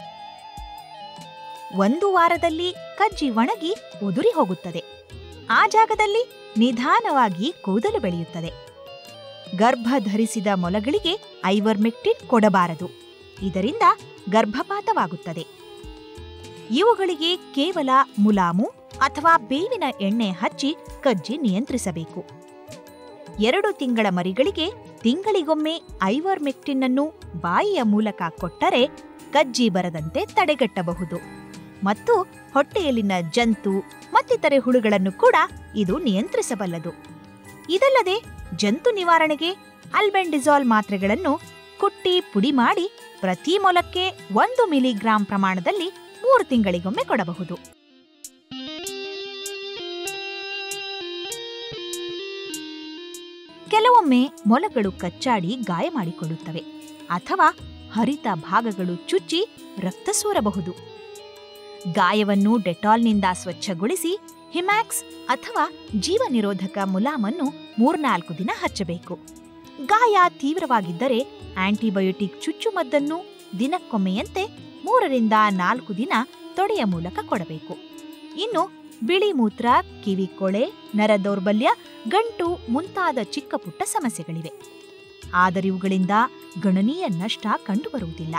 ಒಂದು ವಾರದಲ್ಲಿ ಕಜ್ಜಿ ಒಣಗಿ ಉದುರಿ ಹೋಗುತ್ತದೆ ಆ ಜಾಗದಲ್ಲಿ ನಿಧಾನವಾಗಿ ಕೂದಲು ಬೆಳೆಯುತ್ತದೆ ಗರ್ಭ ಧರಿಸಿದ ಮೊಲಗಳಿಗೆ ಐವರ್ಮೆಕ್ಟಿನ್ ಕೊಡಬಾರದು ಇದರಿಂದ ಗರ್ಭಪಾತವಾಗುತ್ತದೆ ಇವುಗಳಿಗೆ ಕೇವಲ ಮುಲಾಮು ಅಥವಾ ಬೇವಿನ ಎಣ್ಣೆ ಹಚ್ಚಿ ಕಜ್ಜಿ ನಿಯಂತ್ರಿಸಬೇಕು ಎರಡು ತಿಂಗಳ ಮರಿಗಳಿಗೆ ತಿಂಗಳಿಗೊಮ್ಮೆ ಐವರ್ಮೆಕ್ಟಿನ್ ಅನ್ನು ಬಾಯಿಯ ಮೂಲಕ ಕೊಟ್ಟರೆ ಕಜ್ಜಿ ಬರದಂತೆ ತಡೆಗಟ್ಟಬಹುದು ಮತ್ತು ಹೊಟ್ಟೆಯಲ್ಲಿನ ಜಂತು ಮತ್ತಿತರೆ ಹುಳುಗಳನ್ನು ಕೂಡ ಇದು ನಿಯಂತ್ರಿಸಬಲ್ಲದು ಇದಲ್ಲದೆ ಜಂತು ನಿವಾರಣೆಗೆ ಅಲ್ಬೆಂಡಿಜಾಲ್ ಮಾತ್ರೆಗಳನ್ನು ಕುಟ್ಟಿ ಪುಡಿ ಮಾಡಿ ಪ್ರತಿ ಮೊಲಕ್ಕೆ ಒಂದು ಮಿಲಿಗ್ರಾಂ ಪ್ರಮಾಣದಲ್ಲಿ ಮೂರು ತಿಂಗಳಿಗೊಮ್ಮೆ ಕೊಡಬಹುದು ಕೆಲವೊಮ್ಮೆ ಮೊಲಗಳು ಕಚ್ಚಾಡಿ ಗಾಯ ಮಾಡಿಕೊಳ್ಳುತ್ತವೆ ಅಥವಾ ಹರಿತ ಭಾಗಗಳು ಚುಚ್ಚಿ ರಕ್ತ ಸೋರಬಹುದು ಗಾಯವನ್ನು ಡೆಟಾಲ್ನಿಂದ ಸ್ವಚ್ಛಗೊಳಿಸಿ ಹಿಮ್ಯಾಕ್ಸ್ ಅಥವಾ ಜೀವನಿರೋಧಕ ಮುಲಾಮನ್ನು ಮೂರ್ನಾಲ್ಕು ದಿನ ಹಚ್ಚಬೇಕು ಗಾಯ ತೀವ್ರವಾಗಿದ್ದರೆ ಆಂಟಿಬಯೋಟಿಕ್ ಚುಚ್ಚುಮದ್ದನ್ನು ದಿನಕ್ಕೊಮ್ಮೆಯಂತೆ ಮೂರರಿಂದ ನಾಲ್ಕು ದಿನ ತೊಡೆಯ ಮೂಲಕ ಕೊಡಬೇಕು ಇನ್ನು ಬಿಳಿ ಮೂತ್ರ ಕಿವಿ ಕೊಳೆ ನರ ದೌರ್ಬಲ್ಯ ಗಂಟು ಮುಂತಾದ ಚಿಕ್ಕ ಪುಟ್ಟ ಸಮಸ್ಯೆಗಳಿವೆ ಆದರಿವುಗಳಿಂದ ಗಣನೀಯ ನಷ್ಟ ಕಂಡುಬರುವುದಿಲ್ಲ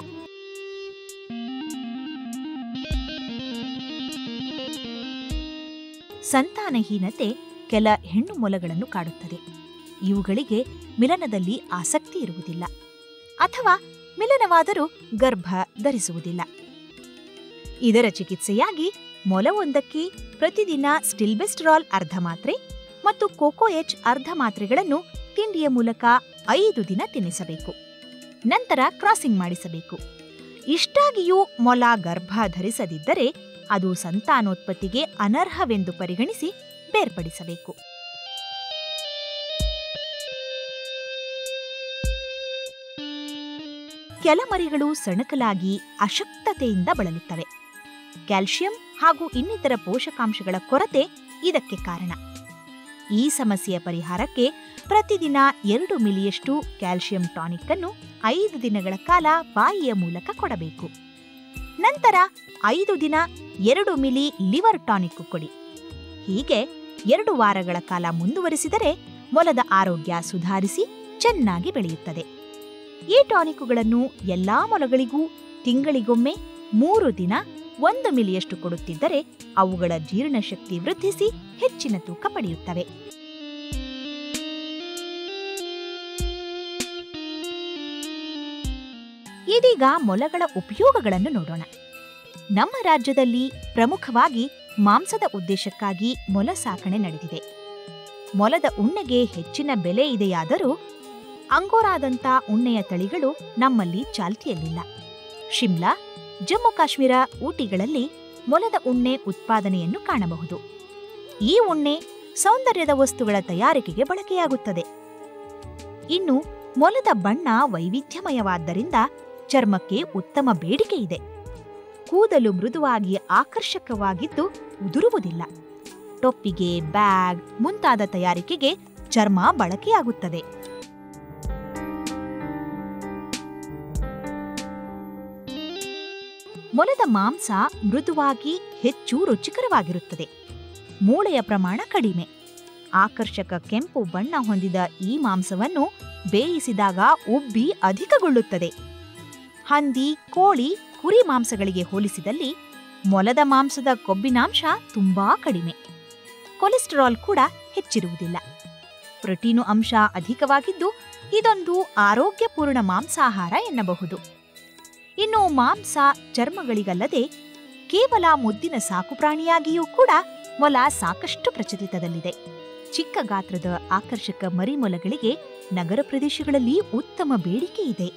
ಸಂತಾನಹೀನತೆ ಕೆಲ ಹೆಣ್ಣು ಮೊಲಗಳನ್ನು ಕಾಡುತ್ತದೆ ಇವುಗಳಿಗೆ ಮಿಲನದಲ್ಲಿ ಆಸಕ್ತಿ ಇರುವುದಿಲ್ಲ ಅಥವಾ ಮಿಲನವಾದರೂ ಗರ್ಭ ಧರಿಸುವುದಿಲ್ಲ ಇದರ ಚಿಕಿತ್ಸೆಯಾಗಿ ಮೊಲವೊಂದಕ್ಕೆ ಪ್ರತಿದಿನ ಸ್ಟಿಲ್ಬೆಸ್ಟರಾಲ್ ಅರ್ಧ ಮಾತ್ರೆ ಮತ್ತು ಕೋಕೋ ಎಚ್ ಅರ್ಧ ಮಾತ್ರೆಗಳನ್ನು ತಿಂಡಿಯ ಮೂಲಕ ಐದು ದಿನ ತಿನ್ನಿಸಬೇಕು ನಂತರ ಕ್ರಾಸಿಂಗ್ ಮಾಡಿಸಬೇಕು ಇಷ್ಟಾಗಿಯೂ ಮೊಲ ಗರ್ಭ ಧರಿಸದಿದ್ದರೆ ಅದು ಸಂತಾನೋತ್ಪತ್ತಿಗೆ ಅನರ್ಹವೆಂದು ಪರಿಗಣಿಸಿ ಬೇರ್ಪಡಿಸಬೇಕು ಕೆಲ ಮರಿಗಳು ಸಣಕಲಾಗಿ ಅಶಕ್ತತೆಯಿಂದ ಬಳಲುತ್ತವೆ ಕ್ಯಾಲ್ಸಿಯಂ ಹಾಗೂ ಇನ್ನಿತರ ಪೋಷಕಾಂಶಗಳ ಕೊರತೆ ಇದಕ್ಕೆ ಕಾರಣ ಈ ಸಮಸ್ಯೆಯ ಪರಿಹಾರಕ್ಕೆ ಪ್ರತಿದಿನ ಎರಡು ಮಿಲಿಯಷ್ಟು ಕ್ಯಾಲ್ಸಿಯಂ ಟಾನಿಕ್ ಅನ್ನು ಐದು ದಿನಗಳ ಕಾಲ ಬಾಯಿಯ ಮೂಲಕ ಕೊಡಬೇಕು ನಂತರ ಐದು ದಿನ ಎರಡು ಮಿಲಿ ಲಿವರ್ ಟಾನಿಕ್ ಕೊಡಿ ಹೀಗೆ ಎರಡು ವಾರಗಳ ಕಾಲ ಮುಂದುವರಿಸಿದರೆ ಮೊಲದ ಆರೋಗ್ಯ ಸುಧಾರಿಸಿ ಚೆನ್ನಾಗಿ ಬೆಳೆಯುತ್ತದೆ ಈ ಟಾನಿಕ್ಕುಗಳನ್ನು ಎಲ್ಲಾ ಮೊಲಗಳಿಗೂ ತಿಂಗಳಿಗೊಮ್ಮೆ ಮೂರು ದಿನ ಒಂದು ಮಿಲಿಯಷ್ಟು ಕೊಡುತ್ತಿದ್ದರೆ ಅವುಗಳ ಜೀರ್ಣಶಕ್ತಿ ವೃದ್ಧಿಸಿ ಹೆಚ್ಚಿನ ತೂಕ ಪಡೆಯುತ್ತವೆ ಇದೀಗ ಮೊಲಗಳ ಉಪಯೋಗಗಳನ್ನು ನೋಡೋಣ ನಮ್ಮ ರಾಜ್ಯದಲ್ಲಿ ಪ್ರಮುಖವಾಗಿ ಮಾಂಸದ ಉದ್ದೇಶಕ್ಕಾಗಿ ಮೊಲ ಸಾಕಣೆ ನಡೆದಿದೆ ಮೊಲದ ಉಣ್ಣೆಗೆ ಹೆಚ್ಚಿನ ಬೆಲೆ ಇದೆಯಾದರೂ ಅಂಗೋರಾದಂಥ ಉಣ್ಣೆಯ ತಳಿಗಳು ನಮ್ಮಲ್ಲಿ ಚಾಲ್ತಿಯಲ್ಲಿಲ್ಲ ಶಿಮ್ಲಾ ಜಮ್ಮು ಕಾಶ್ಮೀರ ಊಟಿಗಳಲ್ಲಿ ಮೊಲದ ಉಣ್ಣೆ ಉತ್ಪಾದನೆಯನ್ನು ಕಾಣಬಹುದು ಈ ಉಣ್ಣೆ ಸೌಂದರ್ಯದ ವಸ್ತುಗಳ ತಯಾರಿಕೆಗೆ ಬಳಕೆಯಾಗುತ್ತದೆ ಇನ್ನು ಮೊಲದ ಬಣ್ಣ ವೈವಿಧ್ಯಮಯವಾದ್ದರಿಂದ ಚರ್ಮಕ್ಕೆ ಉತ್ತಮ ಬೇಡಿಕೆ ಇದೆ ಕೂದಲು ಮೃದುವಾಗಿ ಆಕರ್ಷಕವಾಗಿದ್ದು ಉದುರುವುದಿಲ್ಲ ಟೊಪ್ಪಿಗೆ ಬ್ಯಾಗ್ ಮುಂತಾದ ತಯಾರಿಕೆಗೆ ಚರ್ಮ ಬಳಕೆಯಾಗುತ್ತದೆ ಮೊಲದ ಮಾಂಸ ಮೃದುವಾಗಿ ಹೆಚ್ಚು ರುಚಿಕರವಾಗಿರುತ್ತದೆ ಮೂಳೆಯ ಪ್ರಮಾಣ ಕಡಿಮೆ ಆಕರ್ಷಕ ಕೆಂಪು ಬಣ್ಣ ಹೊಂದಿದ ಈ ಮಾಂಸವನ್ನು ಬೇಯಿಸಿದಾಗ ಉಬ್ಬಿ ಅಧಿಕಗೊಳ್ಳುತ್ತದೆ ಹಂದಿ ಕೋಳಿ ಕುರಿ ಮಾಂಸಗಳಿಗೆ ಹೋಲಿಸಿದಲ್ಲಿ ಮೊಲದ ಮಾಂಸದ ಕೊಬ್ಬಿನಾಂಶ ತುಂಬಾ ಕಡಿಮೆ ಕೊಲೆಸ್ಟರಾಲ್ ಕೂಡ ಹೆಚ್ಚಿರುವುದಿಲ್ಲ ಪ್ರೋಟೀನು ಅಂಶ ಅಧಿಕವಾಗಿದ್ದು ಇದೊಂದು ಆರೋಗ್ಯಪೂರ್ಣ ಮಾಂಸಾಹಾರ ಎನ್ನಬಹುದು ಇನ್ನು ಮಾಂಸ ಚರ್ಮಗಳಿಗಲ್ಲದೆ ಕೇವಲ ಮುದ್ದಿನ ಸಾಕುಪ್ರಾಣಿಯಾಗಿಯೂ ಕೂಡ ಮೊಲ ಸಾಕಷ್ಟು ಪ್ರಚಲಿತದಲ್ಲಿದೆ ಚಿಕ್ಕ ಗಾತ್ರದ ಆಕರ್ಷಕ ಮರಿಮೊಲಗಳಿಗೆ ನಗರ ಪ್ರದೇಶಗಳಲ್ಲಿ ಉತ್ತಮ ಬೇಡಿಕೆ ಇದೆ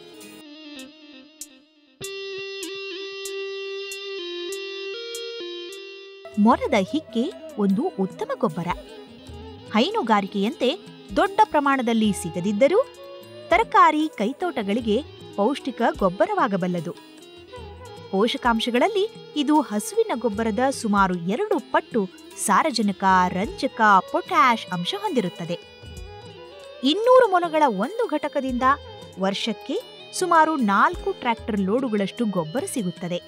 ಮೊಲದ ಹಿಕ್ಕೆ ಒಂದು ಉತ್ತಮ ಗೊಬ್ಬರ ಹೈನುಗಾರಿಕೆಯಂತೆ ದೊಡ್ಡ ಪ್ರಮಾಣದಲ್ಲಿ ಸಿಗದಿದ್ದರೂ ತರಕಾರಿ ಕೈತೋಟಗಳಿಗೆ ಪೌಷ್ಟಿಕ ಗೊಬ್ಬರವಾಗಬಲ್ಲದು ಪೋಷಕಾಂಶಗಳಲ್ಲಿ ಇದು ಹಸುವಿನ ಗೊಬ್ಬರದ ಸುಮಾರು ಎರಡು ಪಟ್ಟು ಸಾರಜನಕ ರಂಜಕ ಪೊಟ್ಯಾಷ್ ಅಂಶ ಹೊಂದಿರುತ್ತದೆ ಇನ್ನೂರು ಮೊಲಗಳ ಒಂದು ಘಟಕದಿಂದ ವರ್ಷಕ್ಕೆ ಸುಮಾರು ನಾಲ್ಕು ಟ್ರ್ಯಾಕ್ಟರ್ ಲೋಡುಗಳಷ್ಟು ಗೊಬ್ಬರ ಸಿಗುತ್ತದೆ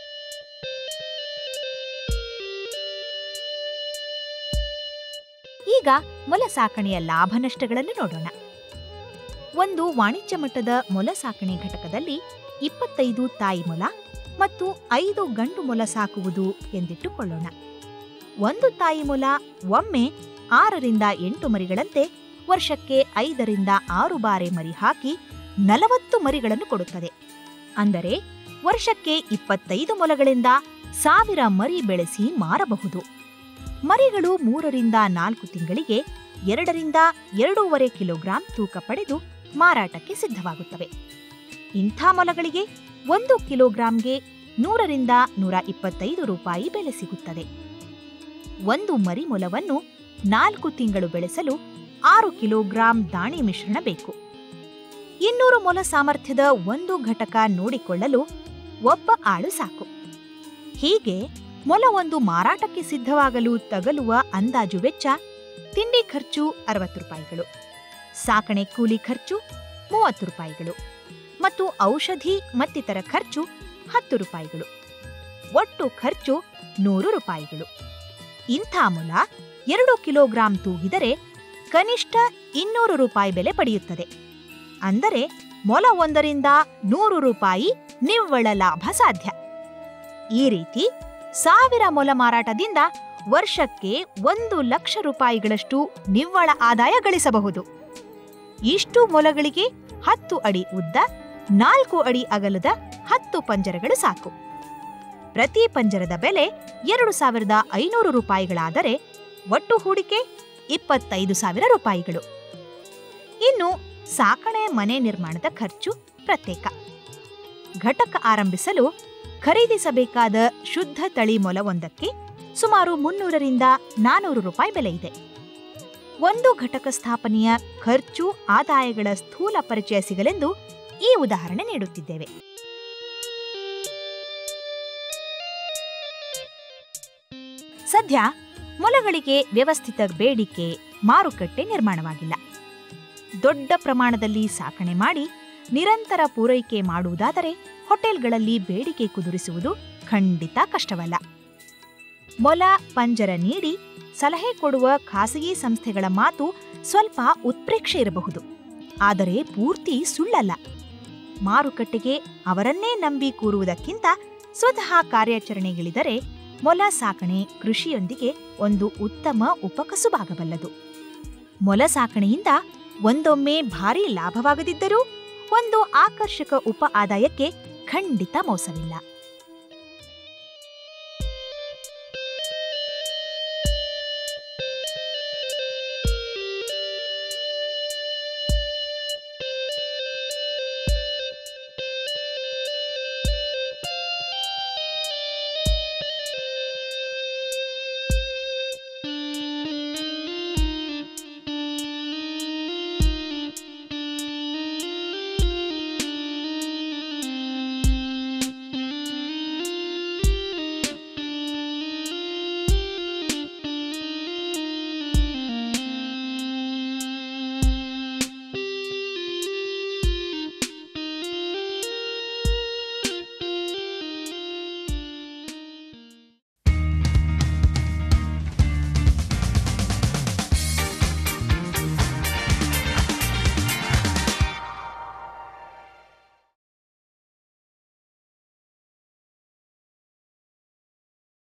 ಈಗ ಮೊಲ ಸಾಕಣೆಯ ಲಾಭ ನಷ್ಟಗಳನ್ನು ನೋಡೋಣ ಒಂದು ವಾಣಿಜ್ಯ ಮಟ್ಟದ ಮೊಲ ಸಾಕಣೆ ಘಟಕದಲ್ಲಿ ಇಪ್ಪತ್ತೈದು ತಾಯಿ ಮೊಲ ಮತ್ತು ಐದು ಗಂಡು ಮೊಲ ಸಾಕುವುದು ಎಂದಿಟ್ಟುಕೊಳ್ಳೋಣ ಒಂದು ತಾಯಿ ಮೊಲ ಒಮ್ಮೆ ಆರರಿಂದ ಎಂಟು ಮರಿಗಳಂತೆ ವರ್ಷಕ್ಕೆ ಐದರಿಂದ ಆರು ಬಾರಿ ಮರಿ ಹಾಕಿ ನಲವತ್ತು ಮರಿಗಳನ್ನು ಕೊಡುತ್ತದೆ ಅಂದರೆ ವರ್ಷಕ್ಕೆ ಇಪ್ಪತ್ತೈದು ಮೊಲಗಳಿಂದ ಸಾವಿರ ಮರಿ ಬೆಳೆಸಿ ಮಾರಬಹುದು ಮರಿಗಳು ಮೂರರಿಂದ ನಾಲ್ಕು ತಿಂಗಳಿಗೆ ಎರಡರಿಂದ ಎರಡೂವರೆ ಕಿಲೋಗ್ರಾಂ ತೂಕ ಪಡೆದು ಮಾರಾಟಕ್ಕೆ ಸಿದ್ಧವಾಗುತ್ತವೆ ಇಂಥ ಮೊಲಗಳಿಗೆ ಒಂದು ಕಿಲೋಗ್ರಾಂಗೆ ನೂರರಿಂದ ನೂರ ಇಪ್ಪತ್ತೈದು ರೂಪಾಯಿ ಬೆಲೆ ಸಿಗುತ್ತದೆ ಒಂದು ಮರಿ ಮೊಲವನ್ನು ನಾಲ್ಕು ತಿಂಗಳು ಬೆಳೆಸಲು ಆರು ಕಿಲೋಗ್ರಾಂ ದಾಣಿ ಮಿಶ್ರಣ ಬೇಕು ಇನ್ನೂರು ಮೊಲ ಸಾಮರ್ಥ್ಯದ ಒಂದು ಘಟಕ ನೋಡಿಕೊಳ್ಳಲು ಒಬ್ಬ ಆಳು ಸಾಕು ಹೀಗೆ ಮೊಲವೊಂದು ಮಾರಾಟಕ್ಕೆ ಸಿದ್ಧವಾಗಲು ತಗಲುವ ಅಂದಾಜು ವೆಚ್ಚ ತಿಂಡಿ ಖರ್ಚು ಅರವತ್ತು ರೂಪಾಯಿಗಳು ಸಾಕಣೆ ಕೂಲಿ ಖರ್ಚು ಮೂವತ್ತು ರೂಪಾಯಿಗಳು ಮತ್ತು ಔಷಧಿ ಮತ್ತಿತರ ಖರ್ಚು ಹತ್ತು ರೂಪಾಯಿಗಳು ಒಟ್ಟು ಖರ್ಚು ನೂರು ರೂಪಾಯಿಗಳು ಇಂಥ ಮೊಲ ಎರಡು ಕಿಲೋಗ್ರಾಂ ತೂಗಿದರೆ ಕನಿಷ್ಠ ಇನ್ನೂರು ರೂಪಾಯಿ ಬೆಲೆ ಪಡೆಯುತ್ತದೆ ಅಂದರೆ ಮೊಲ ಒಂದರಿಂದ ನೂರು ರೂಪಾಯಿ ನಿವ್ವಳ ಲಾಭ ಸಾಧ್ಯ ಈ ರೀತಿ ಸಾವಿರ ಮೊಲ ಮಾರಾಟದಿಂದ ವರ್ಷಕ್ಕೆ ಒಂದು ಲಕ್ಷ ರೂಪಾಯಿಗಳಷ್ಟು ನಿವ್ವಳ ಆದಾಯ ಗಳಿಸಬಹುದು ಇಷ್ಟು ಮೊಲಗಳಿಗೆ ಹತ್ತು ಅಡಿ ಉದ್ದ ನಾಲ್ಕು ಅಡಿ ಅಗಲದ ಹತ್ತು ಪಂಜರಗಳು ಸಾಕು ಪ್ರತಿ ಪಂಜರದ ಬೆಲೆ ಎರಡು ಸಾವಿರದ ಐನೂರು ರೂಪಾಯಿಗಳಾದರೆ ಒಟ್ಟು ಹೂಡಿಕೆ ಇಪ್ಪತ್ತೈದು ಸಾವಿರ ರೂಪಾಯಿಗಳು ಇನ್ನು ಸಾಕಣೆ ಮನೆ ನಿರ್ಮಾಣದ ಖರ್ಚು ಪ್ರತ್ಯೇಕ ಘಟಕ ಆರಂಭಿಸಲು ಖರೀದಿಸಬೇಕಾದ ಶುದ್ಧ ತಳಿ ಮೊಲವೊಂದಕ್ಕೆ ಸುಮಾರು ಮುನ್ನೂರರಿಂದ ನಾನೂರು ರೂಪಾಯಿ ಬೆಲೆ ಇದೆ ಒಂದು ಘಟಕ ಸ್ಥಾಪನೆಯ ಖರ್ಚು ಆದಾಯಗಳ ಸ್ಥೂಲ ಪರಿಚಯ ಸಿಗಲೆಂದು ಈ ಉದಾಹರಣೆ ನೀಡುತ್ತಿದ್ದೇವೆ ಸದ್ಯ ಮೊಲಗಳಿಗೆ ವ್ಯವಸ್ಥಿತ ಬೇಡಿಕೆ ಮಾರುಕಟ್ಟೆ ನಿರ್ಮಾಣವಾಗಿಲ್ಲ ದೊಡ್ಡ ಪ್ರಮಾಣದಲ್ಲಿ ಸಾಕಣೆ ಮಾಡಿ ನಿರಂತರ ಪೂರೈಕೆ ಮಾಡುವುದಾದರೆ ಹೋಟೆಲ್ಗಳಲ್ಲಿ ಬೇಡಿಕೆ ಕುದುರಿಸುವುದು ಖಂಡಿತ ಕಷ್ಟವಲ್ಲ ಮೊಲ ಪಂಜರ ನೀಡಿ ಸಲಹೆ ಕೊಡುವ ಖಾಸಗಿ ಸಂಸ್ಥೆಗಳ ಮಾತು ಸ್ವಲ್ಪ ಉತ್ಪ್ರೇಕ್ಷೆ ಇರಬಹುದು ಆದರೆ ಪೂರ್ತಿ ಸುಳ್ಳಲ್ಲ ಮಾರುಕಟ್ಟೆಗೆ ಅವರನ್ನೇ ನಂಬಿ ಕೂರುವುದಕ್ಕಿಂತ ಸ್ವತಃ ಕಾರ್ಯಾಚರಣೆಗಿಳಿದರೆ ಮೊಲ ಸಾಕಣೆ ಕೃಷಿಯೊಂದಿಗೆ ಒಂದು ಉತ್ತಮ ಉಪಕಸುಬಾಗಬಲ್ಲದು ಮೊಲ ಸಾಕಣೆಯಿಂದ ಒಂದೊಮ್ಮೆ ಭಾರೀ ಲಾಭವಾಗದಿದ್ದರೂ ಒಂದು ಆಕರ್ಷಕ ಉಪ ಆದಾಯಕ್ಕೆ ಖಂಡಿತ ಮೋಸವಿಲ್ಲ